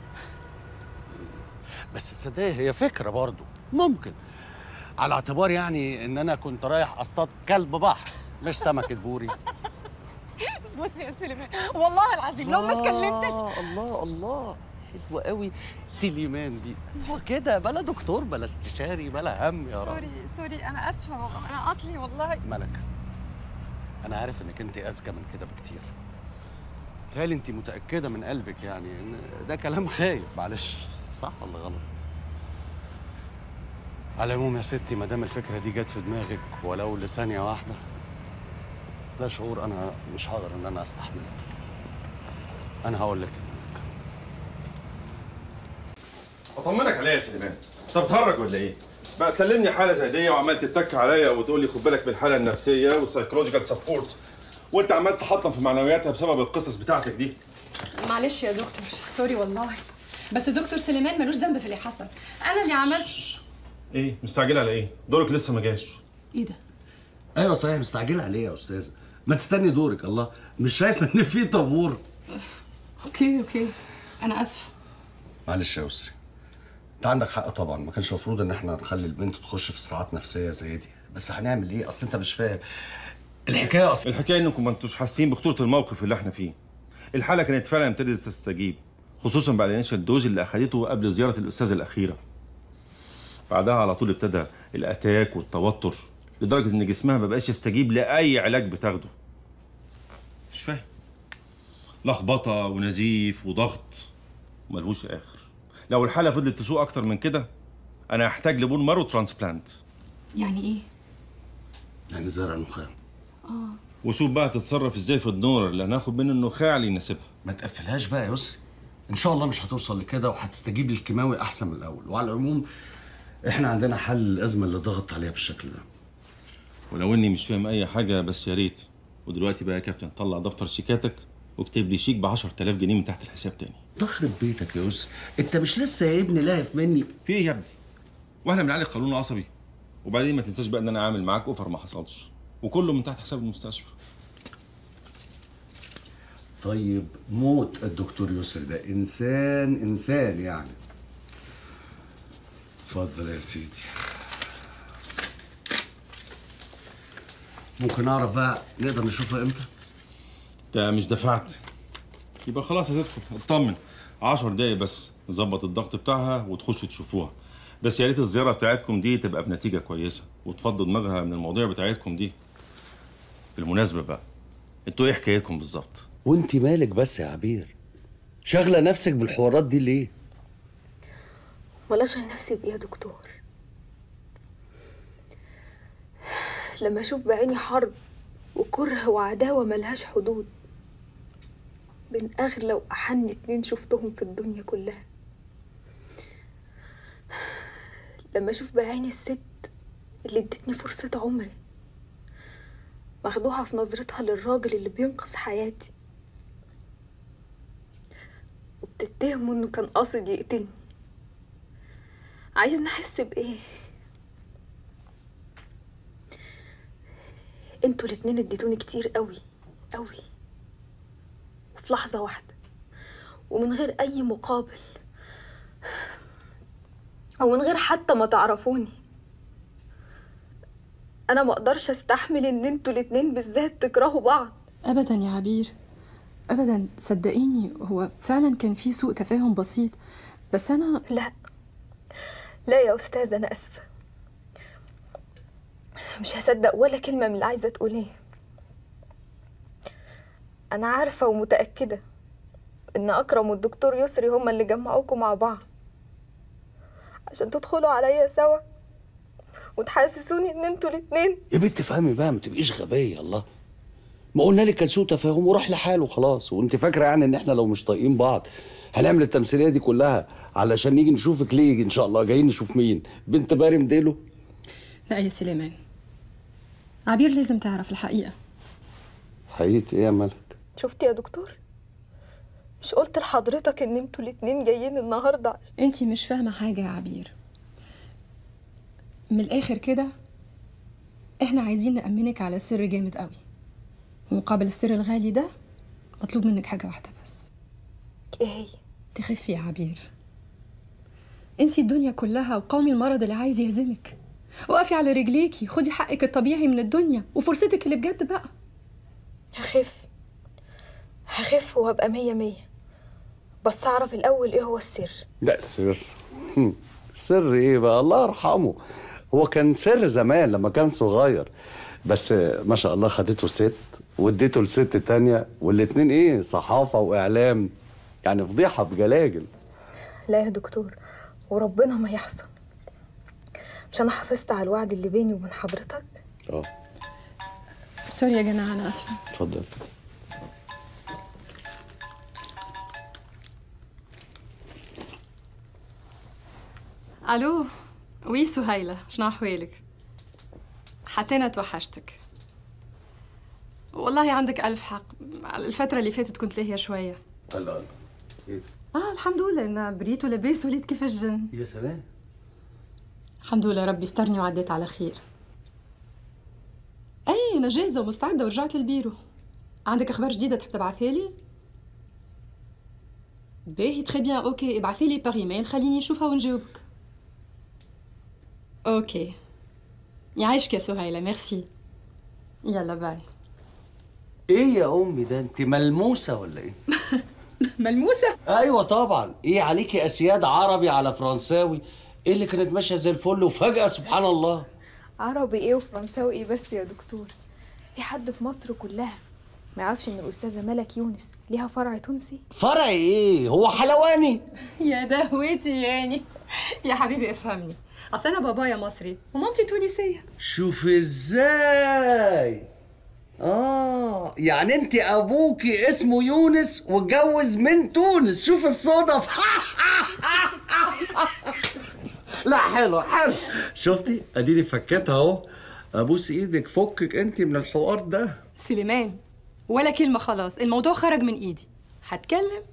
بس تصدقي هي فكره برضو ممكن على اعتبار يعني ان انا كنت رايح اصطاد كلب بحر مش سمكه بوري بص يا سليمان والله العظيم لو ما اتكلمتش الله الله الله حلوه قوي سليمان دي هو كده بلا دكتور بلا استشاري بلا هم يا رب سوري سوري انا اسفه والله انا اصلي والله ملك انا عارف انك انت اذكى من كده بكتير تهيألي انت متاكده من قلبك يعني ان ده كلام خايب معلش صح ولا غلط على العموم يا ستي ما دام الفكره دي جت في دماغك ولو لثانيه واحده ده شعور انا مش هقدر ان انا استحمله انا هقول لك اطمنك عليا يا سليمان انت بتهرج ولا ايه؟ بقى تسلمني حاله زي دي وعمال تتك عليا وتقول لي خد بالك من الحاله النفسيه والسايكولوجيكال سبورت وانت عمال تحطم في معنوياتها بسبب القصص بتاعتك دي معلش يا دكتور سوري والله بس دكتور سليمان ملوش ذنب في اللي حصل انا اللي عملت ايه مستعجله على ايه؟ دورك لسه ما جاش ايه ده ايوه صحيح مستعجله عليه يا استاذه ما تستني دورك الله مش شايفه ان في طابور اوكي اوكي انا اسفه معلش يا اسري انت عندك حق طبعا ما كانش المفروض ان احنا نخلي البنت تخش في صراعات نفسيه زي دي بس هنعمل ايه اصل انت مش فاهم الحكايه اصلا الحكايه انكم ما انتوش حاسين بخطوره الموقف اللي احنا فيه الحاله كانت فعلا ابتدت تستجيب خصوصا بعد الانيشال دوز اللي اخدته قبل زياره الاستاذه الاخيره بعدها على طول ابتدى الاتاك والتوتر لدرجه ان جسمها ما بقاش يستجيب لاي علاج بتاخده مش فاهم لخبطه ونزيف وضغط ملهوش اخر لو الحاله فضلت تسوء اكتر من كده انا هحتاج لبون مارو ترانسبلانت يعني ايه يعني زرع نخاع اه وشوف بقى تتصرف ازاي في الدونر اللي هناخد منه النخاع اللي يناسبها ما تقفلهاش بقى يا يسري ان شاء الله مش هتوصل لكده وهتستجيب للكيماوي احسن من الاول وعلى العموم احنا عندنا حل الازمه اللي ضغط عليها بالشكل ده ولو اني مش فاهم اي حاجه بس يا ريت ودلوقتي بقى يا كابتن طلع دفتر شيكاتك واكتب لي شيك ب 10000 جنيه من تحت الحساب تاني تخرب بيتك يا يسري انت مش لسه يا ابني لاهف مني في ايه يا ابني واحنا بنعالج قانون عصبي وبعدين ما تنساش بقى ان انا عامل معاك اوفر ما حصلش وكله من تحت حساب المستشفى طيب موت الدكتور يسري ده انسان انسان يعني اتفضل يا سيدي ممكن اعرف بقى نقدر نشوفها امتى انت مش دفعت يبقى خلاص هتدخل اطمن 10 دقايق بس نظبط الضغط بتاعها وتخشوا تشوفوها بس يا ريت الزياره بتاعتكم دي تبقى بنتيجه كويسه وتفضوا دماغها من المواضيع بتاعتكم دي بالمناسبه بقى انتوا ايه حكايتكم بالظبط وانت مالك بس يا عبير شاغله نفسك بالحوارات دي ليه ولا اشغل نفسي بايه يا دكتور لما اشوف بعيني حرب وكره وعداوه ملهاش حدود بين اغلى واحن اتنين شفتهم في الدنيا كلها لما اشوف بعيني الست اللي ادتني فرصه عمري مخدوعه في نظرتها للراجل اللي بينقذ حياتي وبتتهمه انه كان قاصد يقتلني عايزني احس بايه انتوا الاتنين اديتوني كتير قوي قوي وفي لحظة واحدة ومن غير أي مقابل أو من غير حتى ما تعرفوني أنا ما أقدرش أستحمل إن انتوا الاتنين بالذات تكرهوا بعض ابدا يا عبير ابدا صدقيني هو فعلا كان في سوء تفاهم بسيط بس انا لا لا يا أستاذ أنا أسفة مش هصدق ولا كلمة من اللي عايزة تقوليه أنا عارفة ومتأكدة إن أكرم والدكتور يسري هما اللي جمعوكوا مع بعض عشان تدخلوا عليا سوا وتحسسوني إن انتوا الاتنين يا بنت فهمي بقى ما تبقيش غبيه الله ما قلنا لك كان سوء تفاهم وراح لحاله خلاص وانت فاكره يعني ان احنا لو مش طايقين بعض هنعمل التمثيليه دي كلها علشان نيجي نشوفك ليه ان شاء الله جايين نشوف مين بنت باري مديله لا يا سليمان عبير لازم تعرف الحقيقة حقيقة ايه يا ملك شفت يا دكتور مش قلت لحضرتك إن انتوا الاتنين جايين النهاردة عشان انتي مش فاهمة حاجة يا عبير من الآخر كده احنا عايزين نأمنك على سر جامد قوي ومقابل السر الغالي ده مطلوب منك حاجة واحدة بس ايه هي تخفي يا عبير انسي الدنيا كلها وقاومي المرض اللي عايز يهزمك وقفي على رجليكي خدي حقك الطبيعي من الدنيا وفرصتك اللي بجد بقى هخف هخف وهبقى مية مية بس أعرف الأول إيه هو السر لا سر هم، سر ايه بقى الله يرحمه هو كان سر زمان لما كان صغير بس ما شاء الله خدته ست واديته لست تانية والاتنين ايه صحافة واعلام يعني فضيحة بجلاجل لا يا دكتور وربنا ما يحصل مش أنا حافظت على الوعد اللي بيني وبين حضرتك اه سوري يا جماعة أنا آسفة اتفضل الو وي سهيلة شنو احوالك حتى انا توحشتك والله عندك الف حق الفترة اللي فاتت كنت لاهية شوية لا لا ايه اه الحمد لله ان بريت ولاباس وليد كيف الجن يا سلام الحمد لله ربي استرني وعديت على خير اي انا جاهزه ومستعده ورجعت للبيرو عندك اخبار جديده تحب تبعثها لي باهي تري بيان اوكي ابعثي لي باغ ايميل خليني نشوفها ونجاوبك اوكي يعيشك يا سهيله ميرسي يلا باي ايه يا امي ده انت ملموسة ولا ايه ملموسه ايوه طبعا ايه عليكي اسياد عربي على فرنساوي ايه اللي كانت ماشيه زي الفل وفجاه سبحان الله عربي إيه وفرنساوي إيه بس يا دكتور في حد في مصر كلها ما يعرفش إن الأستاذة ملك يونس ليها فرع تونسي فرع ايه هو حلواني يا دهوتي يعني يا حبيبي افهمني اصل انا بابايا مصري ومامتي تونسيه شوف ازاي اه يعني انت ابوكي اسمه يونس واتجوز من تونس شوف الصدف لا حلو حلو شفتي اديني فكيتها اهو ابوس ايدك فكك انت من الحوار ده سليمان ولا كلمة خلاص الموضوع خرج من ايدي هتكلم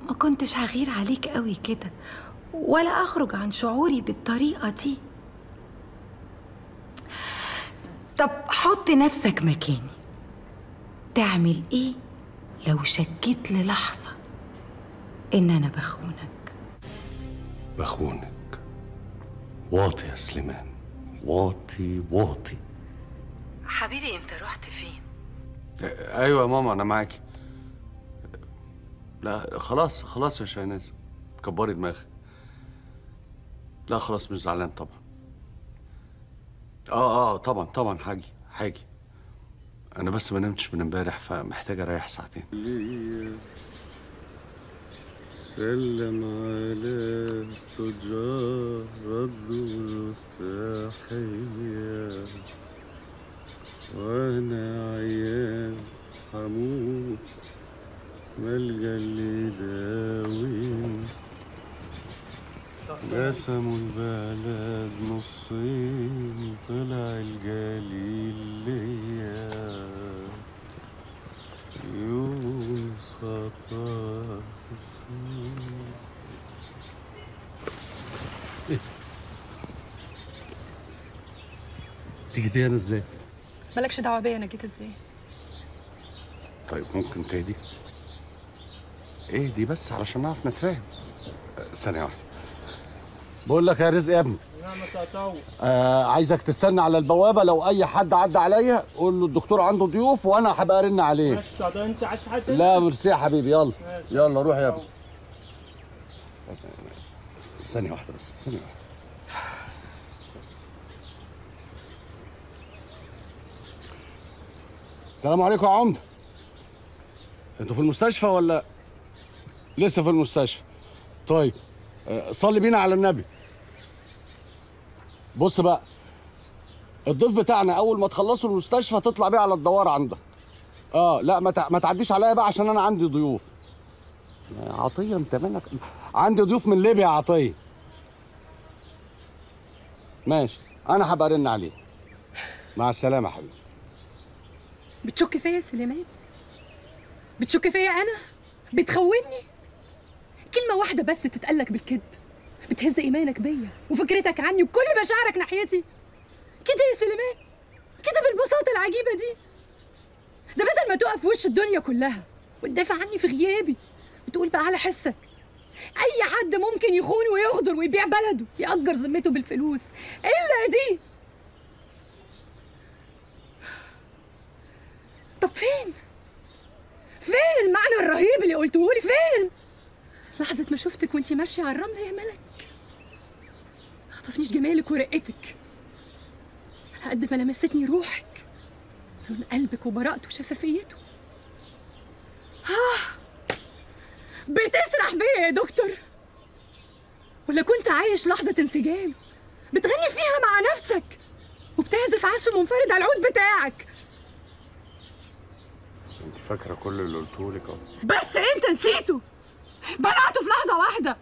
ما كنتش هغير عليك قوي كده ولا اخرج عن شعوري بالطريقه دي طب حط نفسك مكاني تعمل ايه لو شكيت للحظه ان انا بخونك بخونك واطي يا سليمان واطي واطي حبيبي انت رحت فين ايوه يا ماما انا معاكي لا خلاص خلاص يا شاهناز كبري دماغك لا خلاص مش زعلان طبعا اه اه طبعا طبعا حاجي حاجي انا بس ما نمتش من امبارح فمحتاج اريح ساعتين سلم على تجار الدور تحية وانا عيان حموت ملجا اللي يداويني قسموا البلد نصين طلع الجليل ليا يونس خطا تيجي تاني ازاي؟ مالكش دعوه بيا انا جيت ازاي طيب ممكن تهدي؟ اهدي بس علشان نعرف نتفاهم أه، ثانية واحدة بقول لك يا رزق يا ابني آه عايزك تستنى على البوابه لو اي حد عدى عليا قول له الدكتور عنده ضيوف وانا هبقى ارن عليه ماشي طب انت عايز حد لا ميرسي يا حبيبي يلا يلا روح يا ابني ثانية واحدة بس ثانية واحدة السلام عليكم يا عمده انتوا في المستشفى ولا لسه في المستشفى طيب آه، صلي بينا على النبي بص بقى الضيف بتاعنا اول ما تخلصوا المستشفى تطلع بيه على الدوار عندك اه لا ما تع- ما تعديش عليا بقى عشان انا عندي ضيوف يا عطيه انت مالك عندي ضيوف من ليبيا يا عطيه ماشي انا هبقى ارن عليه مع السلامه يا حبيبي بتشك فيا يا سليمان بتشك فيا انا بتخوني كلمه واحده بس تتقالك بالكذب بتهز ايمانك بيا وفكرتك عني وكل مشاعرك ناحيتي كده يا سليمان كده بالبساطه العجيبه دي ده بدل ما تقف في وش الدنيا كلها وتدافع عني في غيابي وتقول بقى على حسك اي حد ممكن يخون ويغدر ويبيع بلده يأجر ذمته بالفلوس الا دي طب فين فين المعنى الرهيب اللي قلته لي فين لحظة ما شفتك وانتي ماشية على الرملة يا ملك خطفنيش جمالك ورقتك على قد ما لمستني روحك لون قلبك وبراءته وشفافيته آه بتسرح بيا يا دكتور ولا كنت عايش لحظة انسجام بتغني فيها مع نفسك وبتعزف عزف منفرد على العود بتاعك انت فاكرة كل اللي قلته لك اهو بس انت نسيته بلعته في لحظة واحدة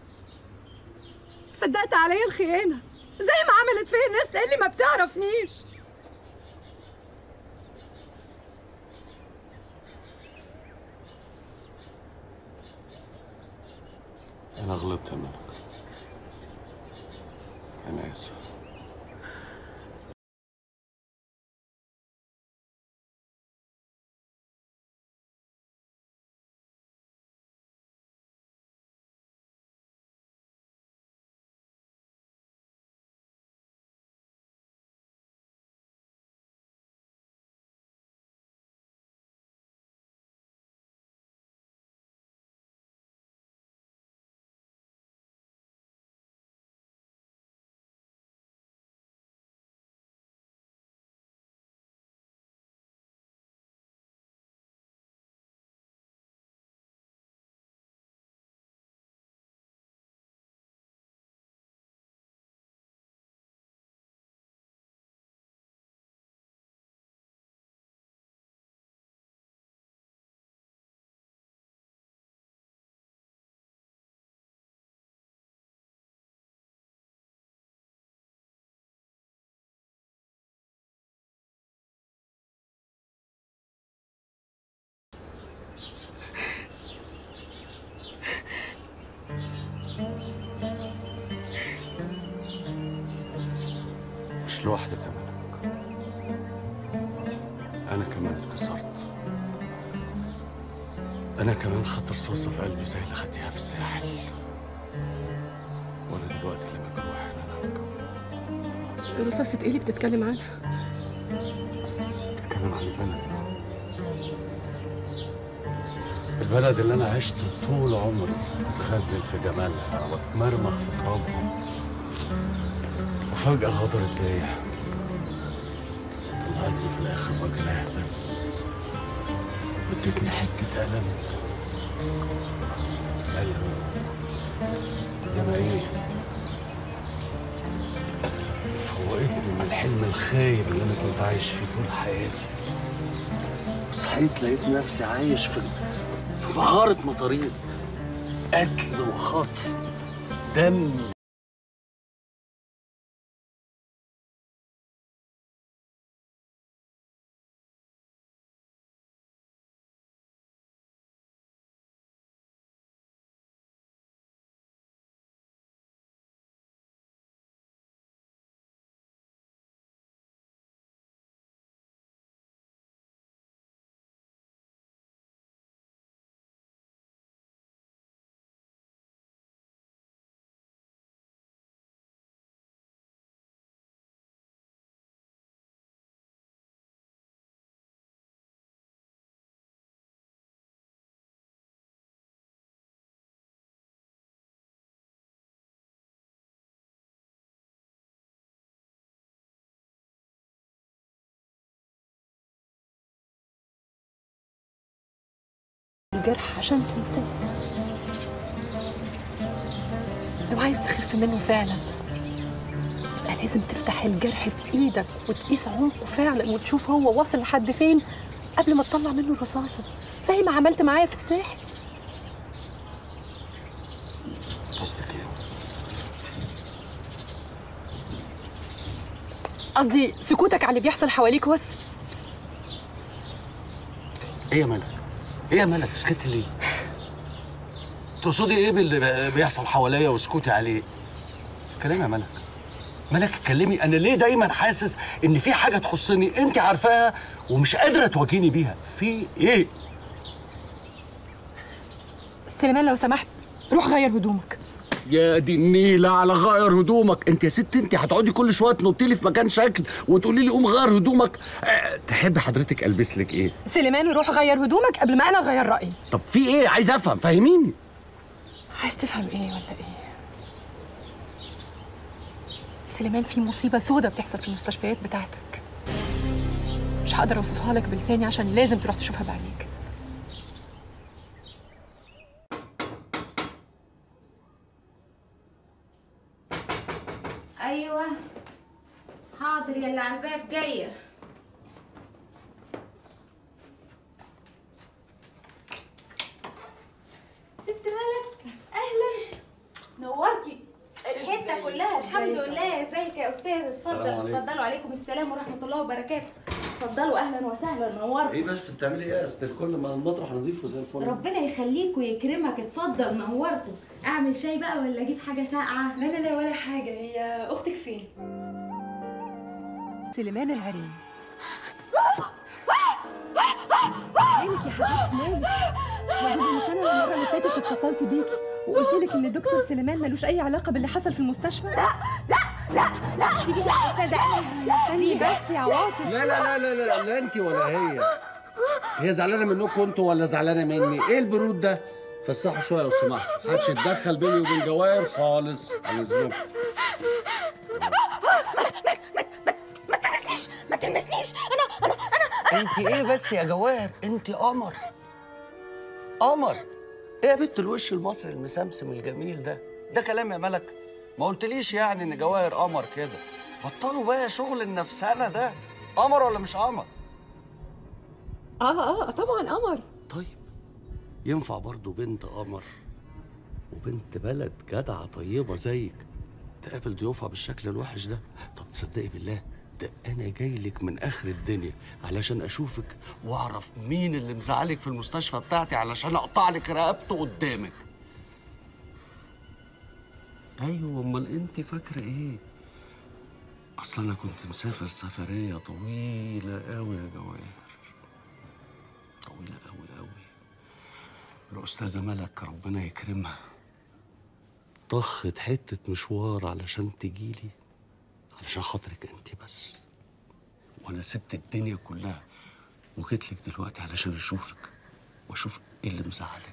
صدقت عليا الخيانة زي ما عملت فيا الناس اللي ما بتعرفنيش انا غلطت يا ملك انا اسف مش لوحدك يا ملك انا كمان اتكسرت انا كمان خدت رصاصه في قلبي زي اللي خدتيها في الساحل وانا دلوقتي اللي مجروح رصاصة ايه اللي بتتكلم عنها؟ بتكلم عن البلد البلد اللي انا عشت طول عمري اتخزن في جمالها واتمرمخ في ترابها وفجأة غدرت بيا طلعتني في الآخر راجل أهبل وادتني حتة ألم ألم إنما إيه؟ فوقتني من الحلم الخايب اللي أنا كنت عايش فيه طول حياتي صحيت لقيت نفسي عايش في في بحارة مطاريد قتل وخطف دم الجرح عشان تنساه لو عايز تخف منه فعلا يبقى لازم تفتح الجرح بإيدك وتقيس عمقه فعلا وتشوف هو واصل لحد فين قبل ما تطلع منه الرصاصة زي ما عملت معايا في الساحل قصدك إيه؟ قصدي سكوتك على اللي بيحصل حواليك بس إيه يا ملك؟ إيه يا ملك سكت ليه؟ تقصدي إيه باللي ب- بيحصل حواليا وسكوتي عليه؟ كلام يا ملك ملك اتكلمي أنا ليه دايما حاسس إن في حاجة تخصني أنت عارفاها ومش قادرة تواجهيني بيها في إيه؟ سليمان لو سمحت روح غير هدومك يا دي النيلة على غير هدومك انت يا ست انت هتقعدي كل شويه تنطي لي في مكان شكل وتقولي لي قوم غير هدومك أه تحب حضرتك البس لك ايه سليمان روح غير هدومك قبل ما انا اغير رايي طب في ايه عايز افهم فهميني عايز تفهم ايه ولا ايه سليمان في مصيبه سودة بتحصل في المستشفيات بتاعتك مش هقدر اوصفها لك بلساني عشان لازم تروح تشوفها بعينيك ايوه حاضر يا اللي على الباب جايه ست ملك اهلا نورتي الحته كلها الحمد لله ازيك يا استاذ اتفضل السلام عليكم. اتفضلوا عليكم السلام ورحمه الله وبركاته اتفضلوا اهلا وسهلا نورتي ايه بس بتعملي ايه يا استاذ كل ما المطرح نضيفه زي الفل ربنا يخليك ويكرمك اتفضل نورته اعمل شاي بقى ولا اجيب حاجه ساقعه لا لا لا ولا حاجه هي اختك فين سليمان العريم مالك يا حبيبتي مالك يا بابا مش انا المره اللي فاتت اتصلت بيكي وقلت لك ان دكتور سليمان ملوش اي علاقه باللي حصل في المستشفى لا لا لا لا سيبي يا استاذه استني بس يا عواطف لا لا لا لا لا, لا انت ولا هي هي زعلانه منكم انتوا ولا زعلانه مني ايه البرود ده فسحوا شويه لو سمحت محدش يتدخل بيني وبين جواهر خالص عن اذنكم ما تلمسنيش ما تلمسنيش انا انا انا انت ايه بس يا جواهر انت قمر قمر ايه يا بنت الوش المصري المسمسم الجميل ده ده كلام يا ملك ما قلتليش يعني ان جواهر قمر كده بطلوا بقى شغل النفسانه ده قمر ولا مش قمر اه اه طبعا قمر ينفع برضو بنت قمر وبنت بلد جدعة طيبة زيك تقابل ضيوفها بالشكل الوحش ده طب تصدقي بالله ده انا جاي لك من اخر الدنيا علشان اشوفك واعرف مين اللي مزعلك في المستشفى بتاعتي علشان اقطع لك رقبته قدامك ايوه امال انت فاكره ايه اصل انا كنت مسافر سفريه طويله قوي يا جواهر طويله قوي قوي الاستاذه ملك ربنا يكرمها طخت حته مشوار علشان تجيلي علشان خاطرك انت بس وانا سبت الدنيا كلها وجيت لك دلوقتي علشان اشوفك واشوف ايه اللي مزعلك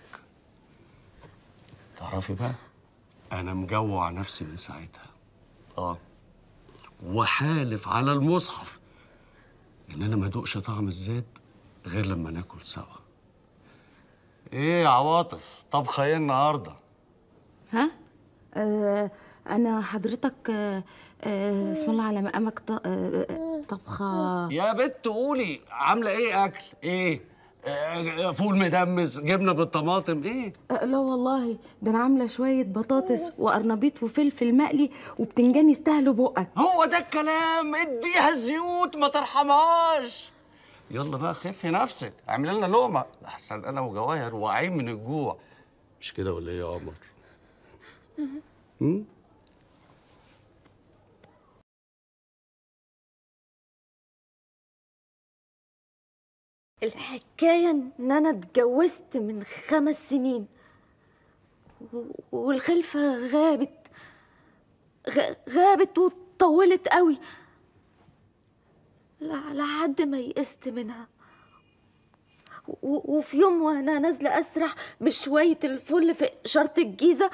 تعرفي بقى انا مجوع نفسي من ساعتها اه وحالف على المصحف ان انا ما ادوقش طعم الزيت غير لما ناكل سوا ايه يا عواطف طبخه ايه النهارده ها آه انا حضرتك آه آه اسم الله على مقامك ط- آه، آه، طبخه يا بت قولي عامله ايه اكل ايه آه، فول مدمس جبنه بالطماطم ايه آه لا والله ده انا عامله شويه بطاطس وقرنبيط وفلفل مقلي وبتنجان يستاهلوا بقك هو ده الكلام اديها زيوت ما ترحمهاش يلا بقى خفي نفسك اعملي لنا لقمه احسن انا وجواهر واعيين من الجوع مش كده ولا ايه يا قمر هم؟ الحكاية إن أنا اتجوزت من خمس سنين و- والخلفة غابت غ- غابت وطولت قوي لع- لحد ما يئست منها و- وفي يوم وانا نازله اسرح بشويه الفل في اشاره الجيزه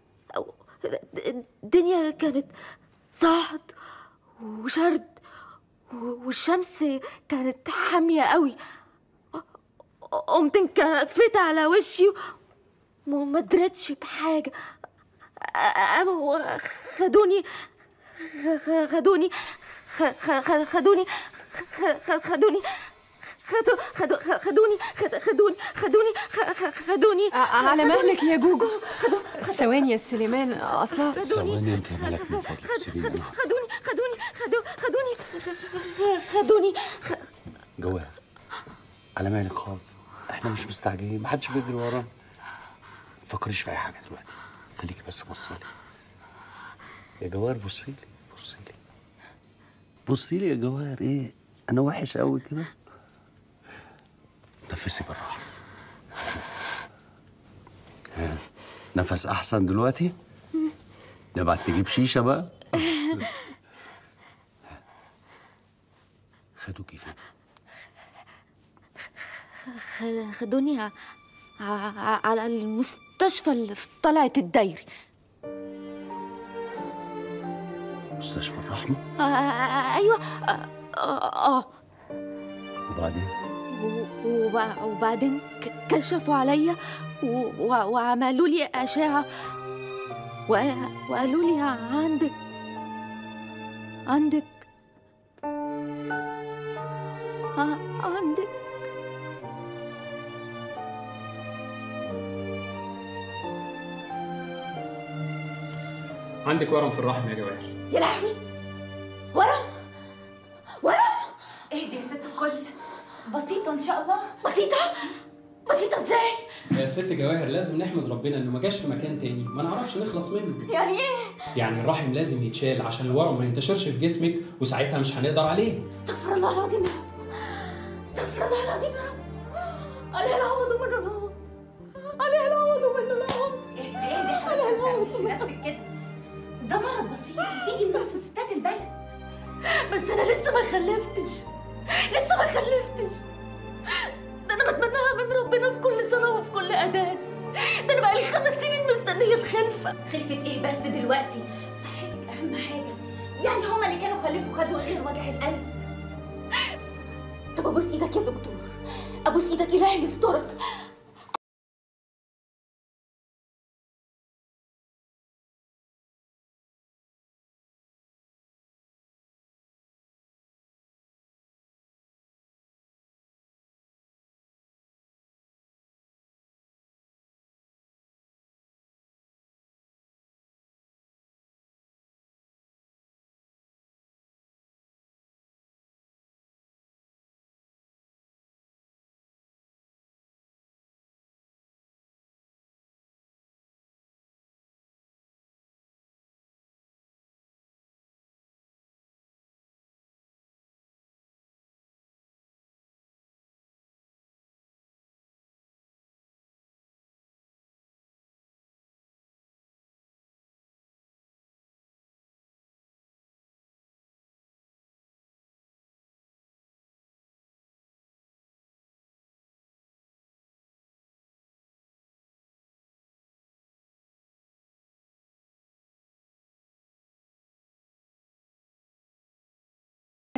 الدنيا كانت صعد وشرد والشمس كانت حاميه قوي قمت انكفيت على وشي وما درتش بحاجه قاموا خدوني خ- خدوني خ- خ- خدوني خ- خدوني خدو خدو خدوني خد- خدوني خدوني خ- خ- خدوني على مهلك يا جوجو ثواني يا سليمان اصلا ثواني انت يا ملك من فضلك سيبيني انا خدوني خدوني خدو خدوني خ- خدوني خ- جواهر على مالك خالص احنا مش مستعجلين محدش بيجري ورانا ما تفكريش في اي حاجه دلوقتي خليكي بس بصي لي يا جواهر بصي لي بصي لي بصي لي يا جواهر ايه انا وحش قوي كده نفسي بالراحه ها، نفس احسن دلوقتي نبعت تجيب شيشه بقى خدوكي فين خ- خدوني ع- ع- على المستشفى اللي في طلعت الدايري مستشفى الرحمه آه، آه، ايوه اه آه، آه. وبعدين و- وب- وبعدين ك- كشفوا عليا و- و- وعملوا لي أشعة وق- وقالوا لي عندك عندك ع- عندك عندك ورم في الرحم يا جواهر يا لهوي ورم ورم اهدي يا ست الكل بسيطة إن شاء الله بسيطة بسيطة ازاي؟ يا ست جواهر لازم نحمد ربنا انه ما جاش في مكان تاني ما نعرفش نخلص منه يعني ايه؟ يعني الرحم لازم يتشال عشان الورم ما ينتشرش في جسمك وساعتها مش هنقدر عليه استغفر الله العظيم يا رب استغفر الله العظيم يا رب عليه العوض ومنه العوض عليه العوض ومنه العوض اهدي اهدي يا حبيبتي ما تعمليش نفسك كده ده مرض بسيط بيجي لنص ستات البلد بس انا لسه ما خلفتش لسه ما خلفتش ده انا بتمناها من ربنا في كل صلاه وفي كل اذان ده انا بقالي خمس سنين مستنيه الخلفه خلفة ايه بس دلوقتي صحتك اهم حاجة يعني هما اللي كانوا خلفوا خدوا غير وجع القلب طب ابوس ايدك يا دكتور ابوس ايدك الهي يسترك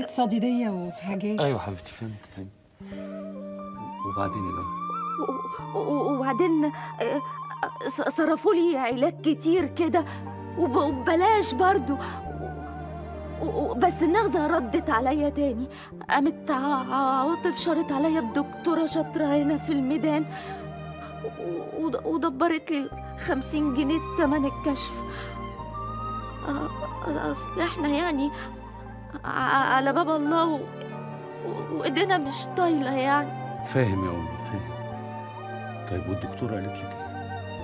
صديديه وحاجات ايوه حبيبتي فهمت فهمت وبعدين يا جماعه و- و- وبعدين آه، ص- صرفوا لي علاج كتير كده وب- وببلاش برضو و- و- بس النغزة ردت عليا تاني قامت ع- عواطف شرت عليا بدكتورة شاطرة هنا في الميدان و- ود- ودبرت لي خمسين جنيه تمن الكشف آه، أصل احنا يعني ع- على باب الله و- و- وإيدينا مش طايلة يعني فاهم يا امي فاهم طيب والدكتوره قالت لك ايه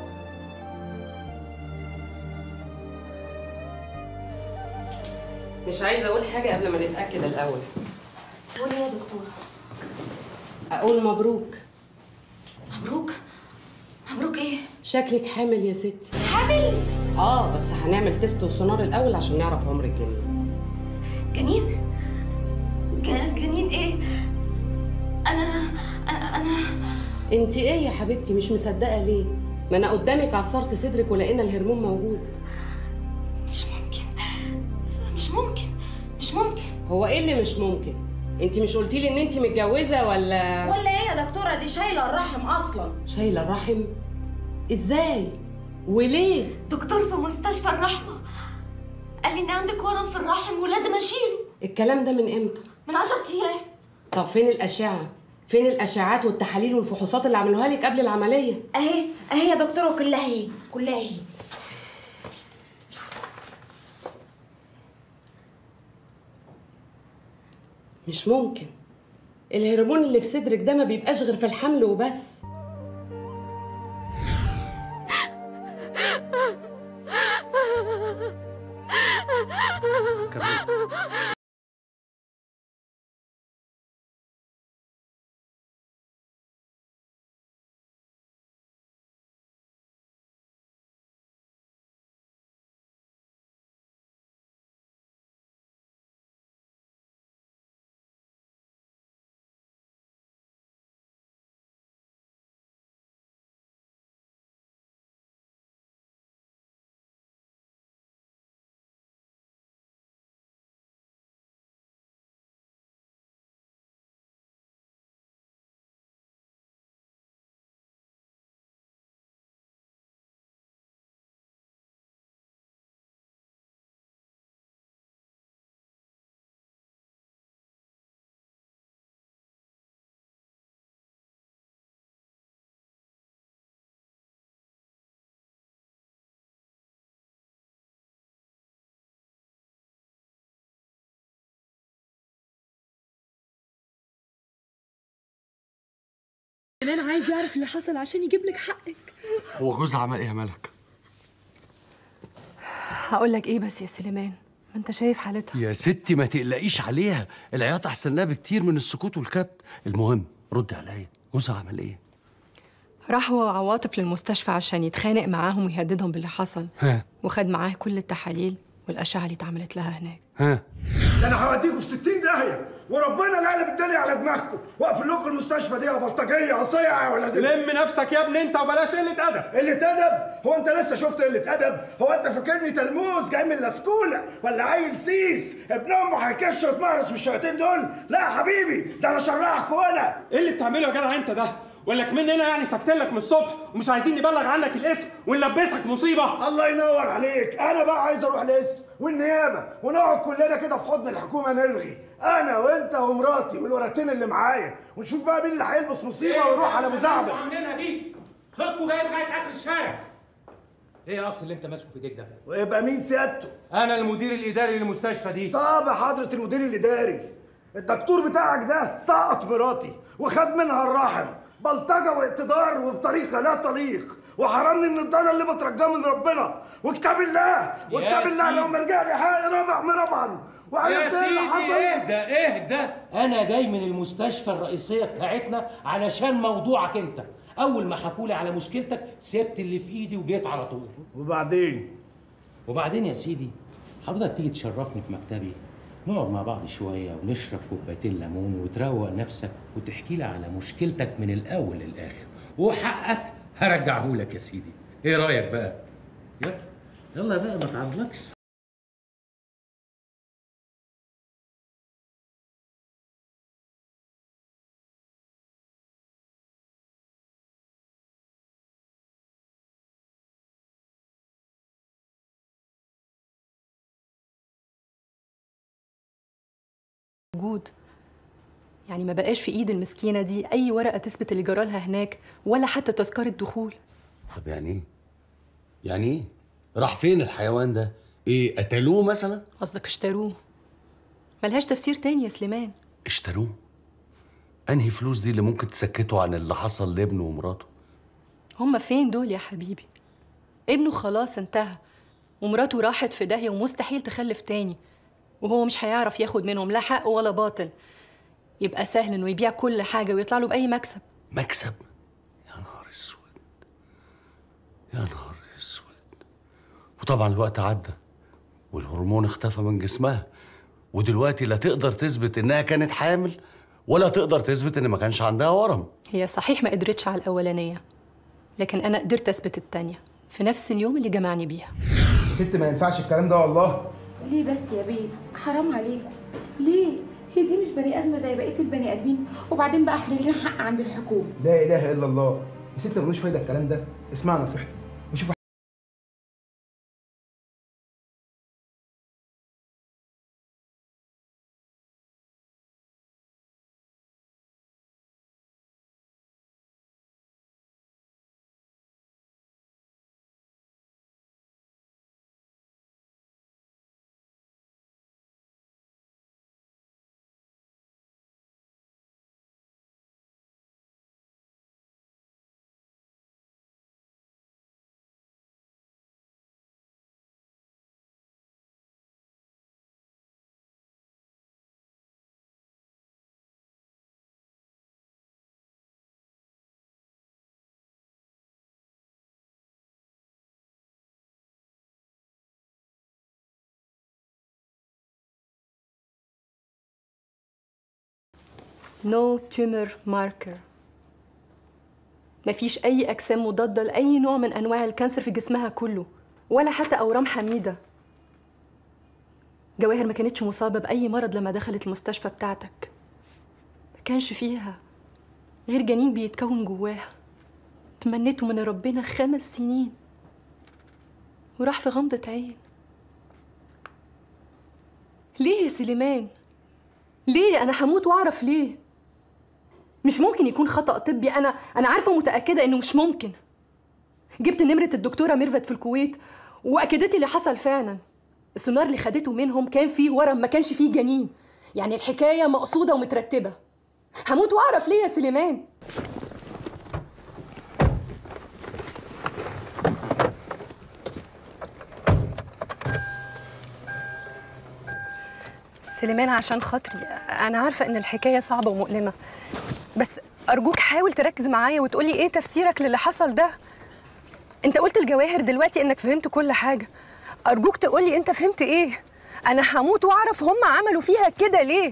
مش عايزه اقول حاجه قبل ما نتاكد الاول قولي يا دكتورة اقول مبروك مبروك مبروك ايه شكلك حامل يا ستي حامل اه بس هنعمل تيست وسونار الاول عشان نعرف عمر الجنين جنين ج- جنين ايه انا انا انا انت ايه يا حبيبتي مش مصدقه ليه ما انا قدامك عصرت صدرك ولقينا الهرمون موجود مش ممكن مش ممكن مش ممكن هو ايه اللي مش ممكن انت مش قلتي لي ان انت متجوزه ولا ولا ايه يا دكتوره دي شايله الرحم اصلا شايله الرحم ازاي وليه دكتور في مستشفى الرحمة قال لي ان عندك ورم في الرحم ولازم اشيله الكلام ده من امتى من عشرة ايام طب فين الاشعه فين الاشعاعات والتحاليل والفحوصات اللي عملوها لك قبل العمليه اهي اهي يا دكتوره كلها اهي كلها اهي مش ممكن الهرمون اللي في صدرك ده ما بيبقاش غير في الحمل وبس انا عايز يعرف اللي حصل عشان يجيب لك حقك هو جوزها عمل ايه يا ملك هقول لك ايه بس يا سليمان ما انت شايف حالتها يا ستي ما تقلقيش عليها العياط احسن لها بكتير من السكوت والكبت المهم ردي عليا جوزها عمل ايه راح هو وعواطف للمستشفى عشان يتخانق معاهم ويهددهم باللي حصل ها وخد معاه كل التحاليل والاشعه اللي اتعملت لها هناك ها ده انا هوديكم في 60 داهيه وربنا لا قلب الدنيا على دماغكم واقفل لكم المستشفى دي يا بلطجيه قصيع يا ولدي لم نفسك يا ابني انت وبلاش قله ادب قلة أدب؟ هو أنت لسه شفت قلة أدب؟ هو أنت فاكرني تلموذ جاي من لسكولة ولا عيل سيس ابن أمه هيكش ويتمهرس من الشياطين دول؟ لا يا حبيبي ده أنا شرحك وأنا ايه اللي بتعمله يا جدع انت ده ولا كمننا يعني ساكتين لك من الصبح ومش عايزين نبلغ عنك الاسم ونلبسك مصيبه الله ينور عليك أنا بقى عايز أروح الاسم والنيابة ونقعد كلنا كده في حضن الحكومة نرغي أنا وأنت ومراتي والورقتين اللي معايا ونشوف بقى مين اللي هيلبس مصيبة ويروح على مزعبل عاملينها دي صوتكم جاي لغايه اخر الشارع ايه يا اخ اللي انت ماسكه في ايديك ده ويبقى مين سيادته؟ انا المدير الاداري للمستشفى دي طب يا حضرة المدير الإداري الدكتور بتاعك ده سقط مراتي وخد منها الرحم بلطجة واقتدار وبطريقة لا تليق وحرمني من الضنا اللي بترجاه من ربنا وكتاب الله وكتاب الله سيدي. لو ما رجع لي حق رابع مربعا وعرفت يا ايه اللي سيدي حصل اهدى اهدى انا جاي من المستشفى الرئيسيه بتاعتنا علشان موضوعك انت اول ما حكولي على مشكلتك سبت اللي في ايدي وجيت على طول وبعدين وبعدين يا سيدي حضرتك تيجي تشرفني في مكتبي نقعد مع بعض شويه ونشرب كوبايتين ليمون وتروق نفسك وتحكي لي على مشكلتك من الاول للاخر وحقك هرجعه لك يا سيدي ايه رايك بقى يلا يلا بقى ما تعزلكش موجود يعني ما بقاش في ايد المسكينه دي اي ورقه تثبت اللي جرالها هناك ولا حتى تذكره دخول طب يعني ايه يعني ايه راح فين الحيوان ده ايه قتلوه مثلا قصدك اشتروه ملهاش تفسير تاني يا سليمان اشتروه انهي فلوس دي اللي ممكن تسكته عن اللي حصل لابنه ومراته هما فين دول يا حبيبي ابنه خلاص انتهى ومراته راحت في داهيه ومستحيل تخلف تاني وهو مش هيعرف ياخد منهم لا حق ولا باطل يبقى سهل انه يبيع كل حاجه ويطلع له باي مكسب مكسب يا نهار اسود يا نهار اسود وطبعا الوقت عدى والهرمون اختفى من جسمها ودلوقتي لا تقدر تثبت انها كانت حامل ولا تقدر تثبت ان ما كانش عندها ورم هي صحيح ما قدرتش على الاولانيه لكن انا قدرت اثبت التانيه في نفس اليوم اللي جمعني بيها يا ست ما ينفعش الكلام ده والله ليه بس يا بيه حرام عليكم ليه هي دي مش بني ادمه زي بقيه البني ادمين وبعدين بقى احنا لينا حق عند الحكومه لا اله الا الله يا ست ملوش فايده الكلام ده اسمع نصيحتي وشوف نو تيومر ماركر مفيش أي أجسام مضادة لأي نوع من أنواع الكانسر في جسمها كله ولا حتى أورام حميدة جواهر ما كانتش مصابة بأي مرض لما دخلت المستشفى بتاعتك ما كانش فيها غير جنين بيتكون جواها تمنيته من ربنا خمس سنين وراح في غمضة عين ليه يا سليمان؟ ليه؟ أنا هموت وأعرف ليه؟ مش ممكن يكون خطأ طبي أنا أنا عارفة ومتأكدة إنه مش ممكن جبت نمرة الدكتورة ميرفت في الكويت وأكدت لي اللي حصل فعلا السونار اللي خدته منهم كان فيه ورم ما كانش فيه جنين يعني الحكاية مقصودة ومترتبة هموت وأعرف ليه يا سليمان سليمان عشان خاطري انا عارفه ان الحكايه صعبه ومؤلمه بس ارجوك حاول تركز معايا وتقولي ايه تفسيرك للي حصل ده انت قلت الجواهر دلوقتي انك فهمت كل حاجه ارجوك تقولي انت فهمت ايه انا هموت واعرف هم عملوا فيها كده ليه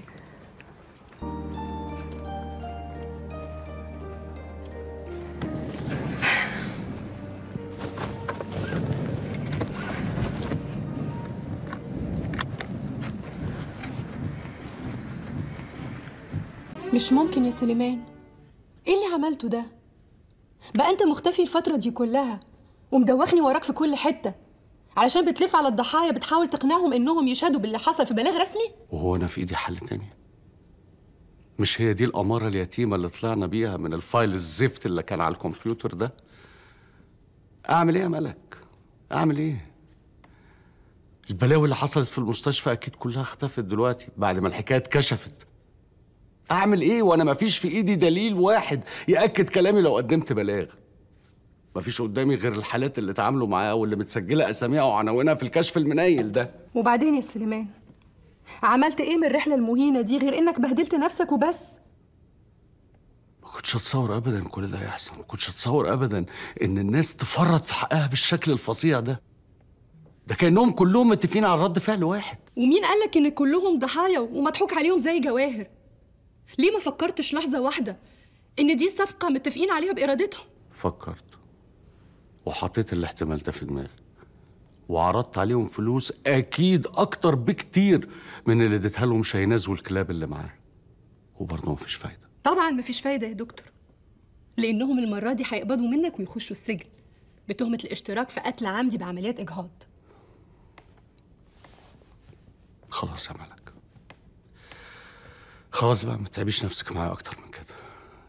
مش ممكن يا سليمان ايه اللي عملته ده بقى انت مختفي الفترة دي كلها ومدوخني وراك في كل حتة علشان بتلف على الضحايا بتحاول تقنعهم انهم يشهدوا باللي حصل في بلاغ رسمي وهو انا في ايدي حل تاني مش هي دي الأمارة اليتيمة اللي طلعنا بيها من الفايل الزفت اللي كان على الكمبيوتر ده أعمل إيه يا ملك؟ أعمل إيه؟ البلاوي اللي حصلت في المستشفى أكيد كلها اختفت دلوقتي بعد ما الحكاية اتكشفت أعمل إيه وأنا مفيش في إيدي دليل واحد يأكد كلامي لو قدمت بلاغ مفيش قدامي غير الحالات اللي اتعاملوا معاها واللي متسجلة أساميها وعناوينها في الكشف المنيل ده وبعدين يا سليمان عملت ايه من الرحلة المهينة دي غير انك بهدلت نفسك وبس ما كنتش اتصور ابدا كل ده يحصل ما كنتش اتصور ابدا ان الناس تفرط في حقها بالشكل الفظيع ده ده كانهم كلهم متفقين على رد فعل واحد ومين قالك ان كلهم ضحايا ومضحوك عليهم زي جواهر ليه ما فكرتش لحظة واحدة ان دي صفقة متفقين عليها بارادتهم فكرت وحطيت الاحتمال ده في دماغي وعرضت عليهم فلوس اكيد اكتر بكتير من اللي اديتها لهم شاهيناز والكلاب اللي معاه وبرضه مفيش فايده طبعا مفيش فايدة يا دكتور لانهم المرة دي هيقبضوا منك ويخشوا السجن بتهمة الاشتراك في قتل عمدي بعمليات اجهاض خلاص يا ملك خلاص بقى ما تتعبيش نفسك معايا اكتر من كده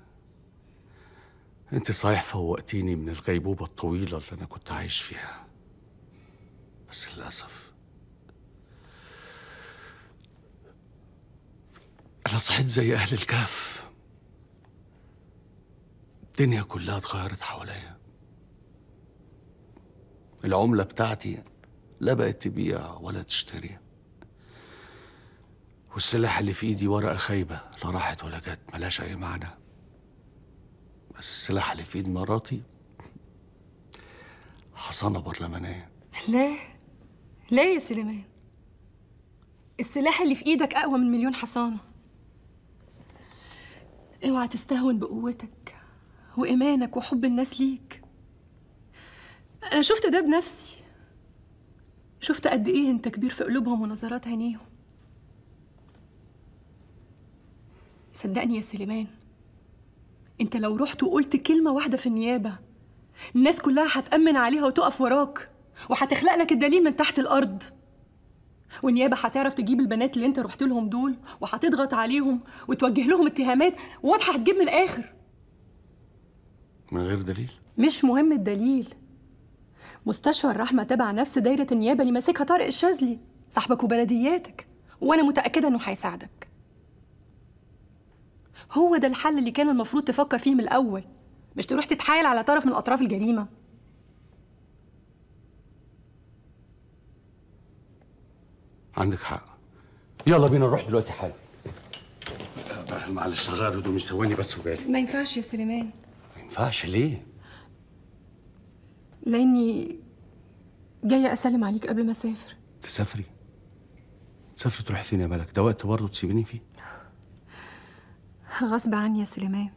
انت صحيح فوقتيني من الغيبوبة الطويلة اللي انا كنت عايش فيها بس للأسف انا صحيت زي اهل الكهف الدنيا كلها اتغيرت حواليا العملة بتاعتي لا بقت تبيع ولا تشتري والسلاح اللي في ايدي ورقة خايبة لا راحت ولا جت ملهاش أي معنى بس السلاح اللي في ايد مراتي حصانة برلمانية لا لا يا سليمان السلاح اللي في ايدك اقوى من مليون حصانه اوعى تستهون بقوتك وايمانك وحب الناس ليك انا شفت ده بنفسي شفت قد ايه انت كبير في قلوبهم ونظرات عينيهم صدقني يا سليمان انت لو رحت وقلت كلمه واحده في النيابه الناس كلها هتأمن عليها وتقف وراك وهتخلق لك الدليل من تحت الأرض والنيابة هتعرف تجيب البنات اللي انت رحت لهم دول وهتضغط عليهم وتوجه لهم اتهامات واضحة هتجيب من الآخر من غير دليل مش مهم الدليل مستشفى الرحمة تبع نفس دايرة النيابة اللي ماسكها طارق الشاذلي صاحبك وبلدياتك وأنا متأكدة إنه هيساعدك هو ده الحل اللي كان المفروض تفكر فيه من الأول مش تروح تتحايل على طرف من أطراف الجريمة عندك حق يلا بينا نروح دلوقتي حالا آه، معلش هغير هدومي ثواني بس وجاي ما ينفعش يا سليمان ما ينفعش ليه؟ لأني جاية أسلم عليك قبل ما أسافر تسافري تسافري تروحي فين يا ملك ده وقت برضه تسيبيني فيه غصب عني يا سليمان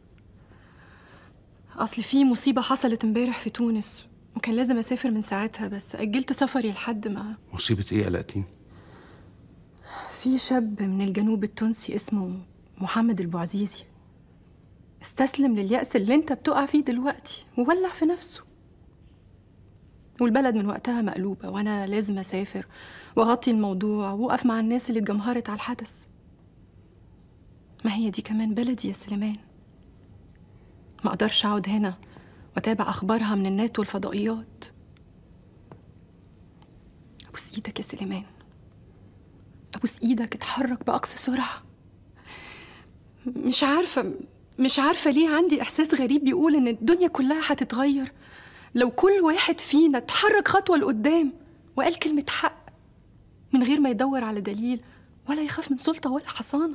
أصل في مصيبة حصلت امبارح في تونس وكان لازم أسافر من ساعتها بس أجلت سفري لحد ما مصيبة ايه قلقتيني؟ في شاب من الجنوب التونسي اسمه محمد البوعزيزي استسلم لليأس اللي انت بتقع فيه دلوقتي وولع في نفسه والبلد من وقتها مقلوبة وأنا لازم أسافر وأغطي الموضوع وأقف مع الناس اللي اتجمهرت على الحدث ما هي دي كمان بلدي يا سليمان ما أقدرش أقعد هنا وأتابع أخبارها من النت والفضائيات أبوس إيدك يا سليمان أبوس إيدك اتحرك بأقصى سرعة مش عارفة مش عارفة ليه عندي إحساس غريب بيقول إن الدنيا كلها هتتغير لو كل واحد فينا اتحرك خطوة لقدام وقال كلمة حق من غير ما يدور على دليل ولا يخاف من سلطة ولا حصانة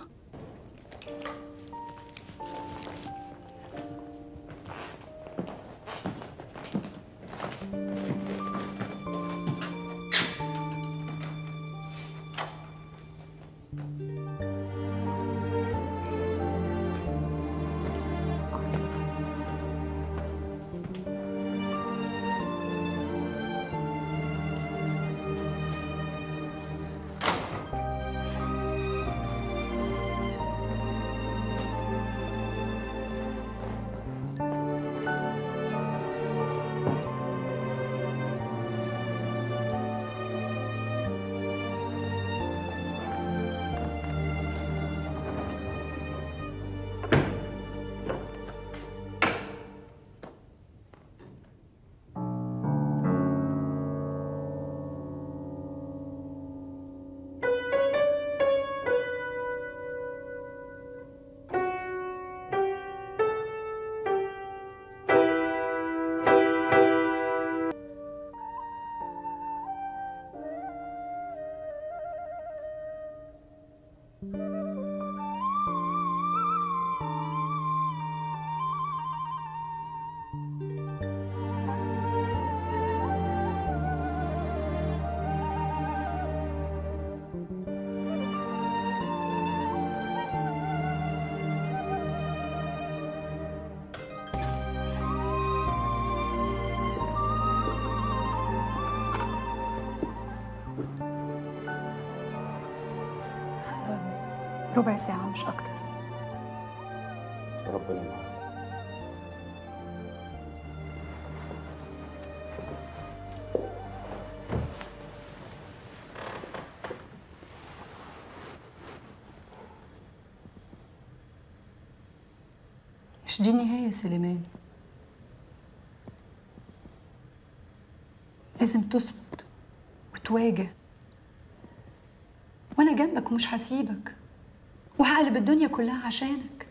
ربع ساعة مش أكتر ربنا معاك مش دي النهاية يا سليمان لازم تثبت وتواجه وانا جنبك ومش هسيبك وهقلب الدنيا كلها عشانك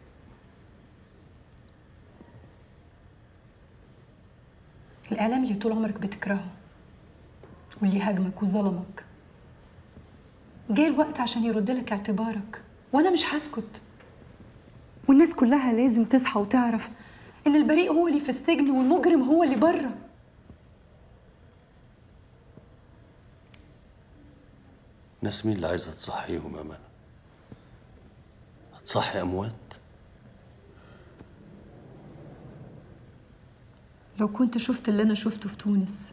الاعلام اللي طول عمرك بتكرهه واللي هاجمك وظلمك جاي الوقت عشان يرد لك اعتبارك وانا مش هسكت والناس كلها لازم تصحى وتعرف ان البريء هو اللي في السجن والمجرم هو اللي بره ناس مين اللي عايزة تصحيهم يا منى هتصحي أموات لو كنت شفت اللي انا شفته في تونس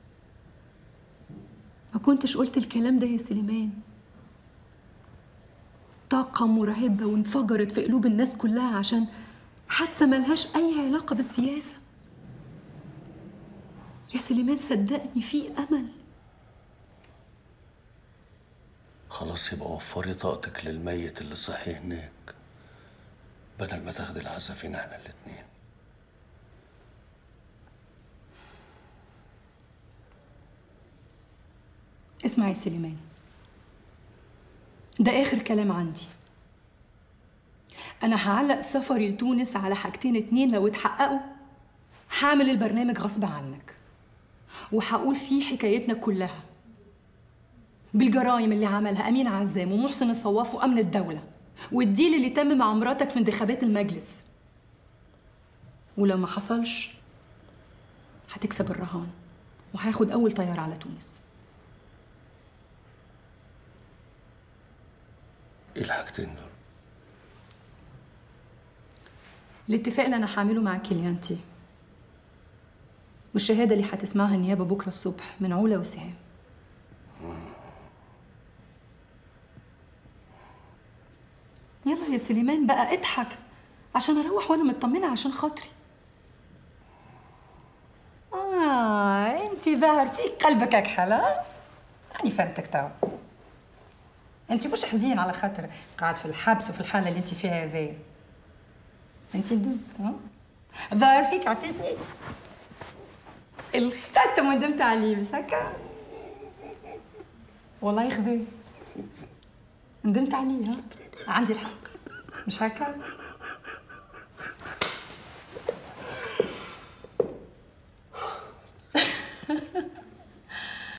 ما كنتش قلت الكلام ده يا سليمان طاقة مرعبة وانفجرت في قلوب الناس كلها عشان حادثة ملهاش أي علاقة بالسياسة يا سليمان صدقني في أمل خلاص يبقى وفري طاقتك للميت اللي صحي هناك بدل ما تاخدي العزا فينا احنا الاتنين اسمع يا سليمان ده آخر كلام عندي أنا هعلق سفري لتونس على حاجتين اتنين لو اتحققوا هعمل البرنامج غصب عنك وهقول فيه حكايتنا كلها بالجرائم اللي عملها أمين عزام ومحسن الصواف وأمن الدولة والديل اللي تم مع مراتك في انتخابات المجلس ولو ما حصلش هتكسب الرهان وهاخد أول طيارة على تونس ايه الحاجتين دول الاتفاق اللي انا هعمله مع كليانتي والشهاده اللي هتسمعها النيابه بكره الصبح من علا وسهام يلا يا سليمان بقى اضحك عشان اروح وانا مطمنه عشان خاطري اه انت ظاهر فيك قلبك اكحل ها اني فهمتك توا انت مش حزين على خاطر قاعد في الحبس وفي الحاله اللي انت فيها هذيا انت ندمت ها ظاهر فيك عطيتني الختم وندمت عليه مش هكا والله يخبي ندمت عليه ها عندي الحق مش هكا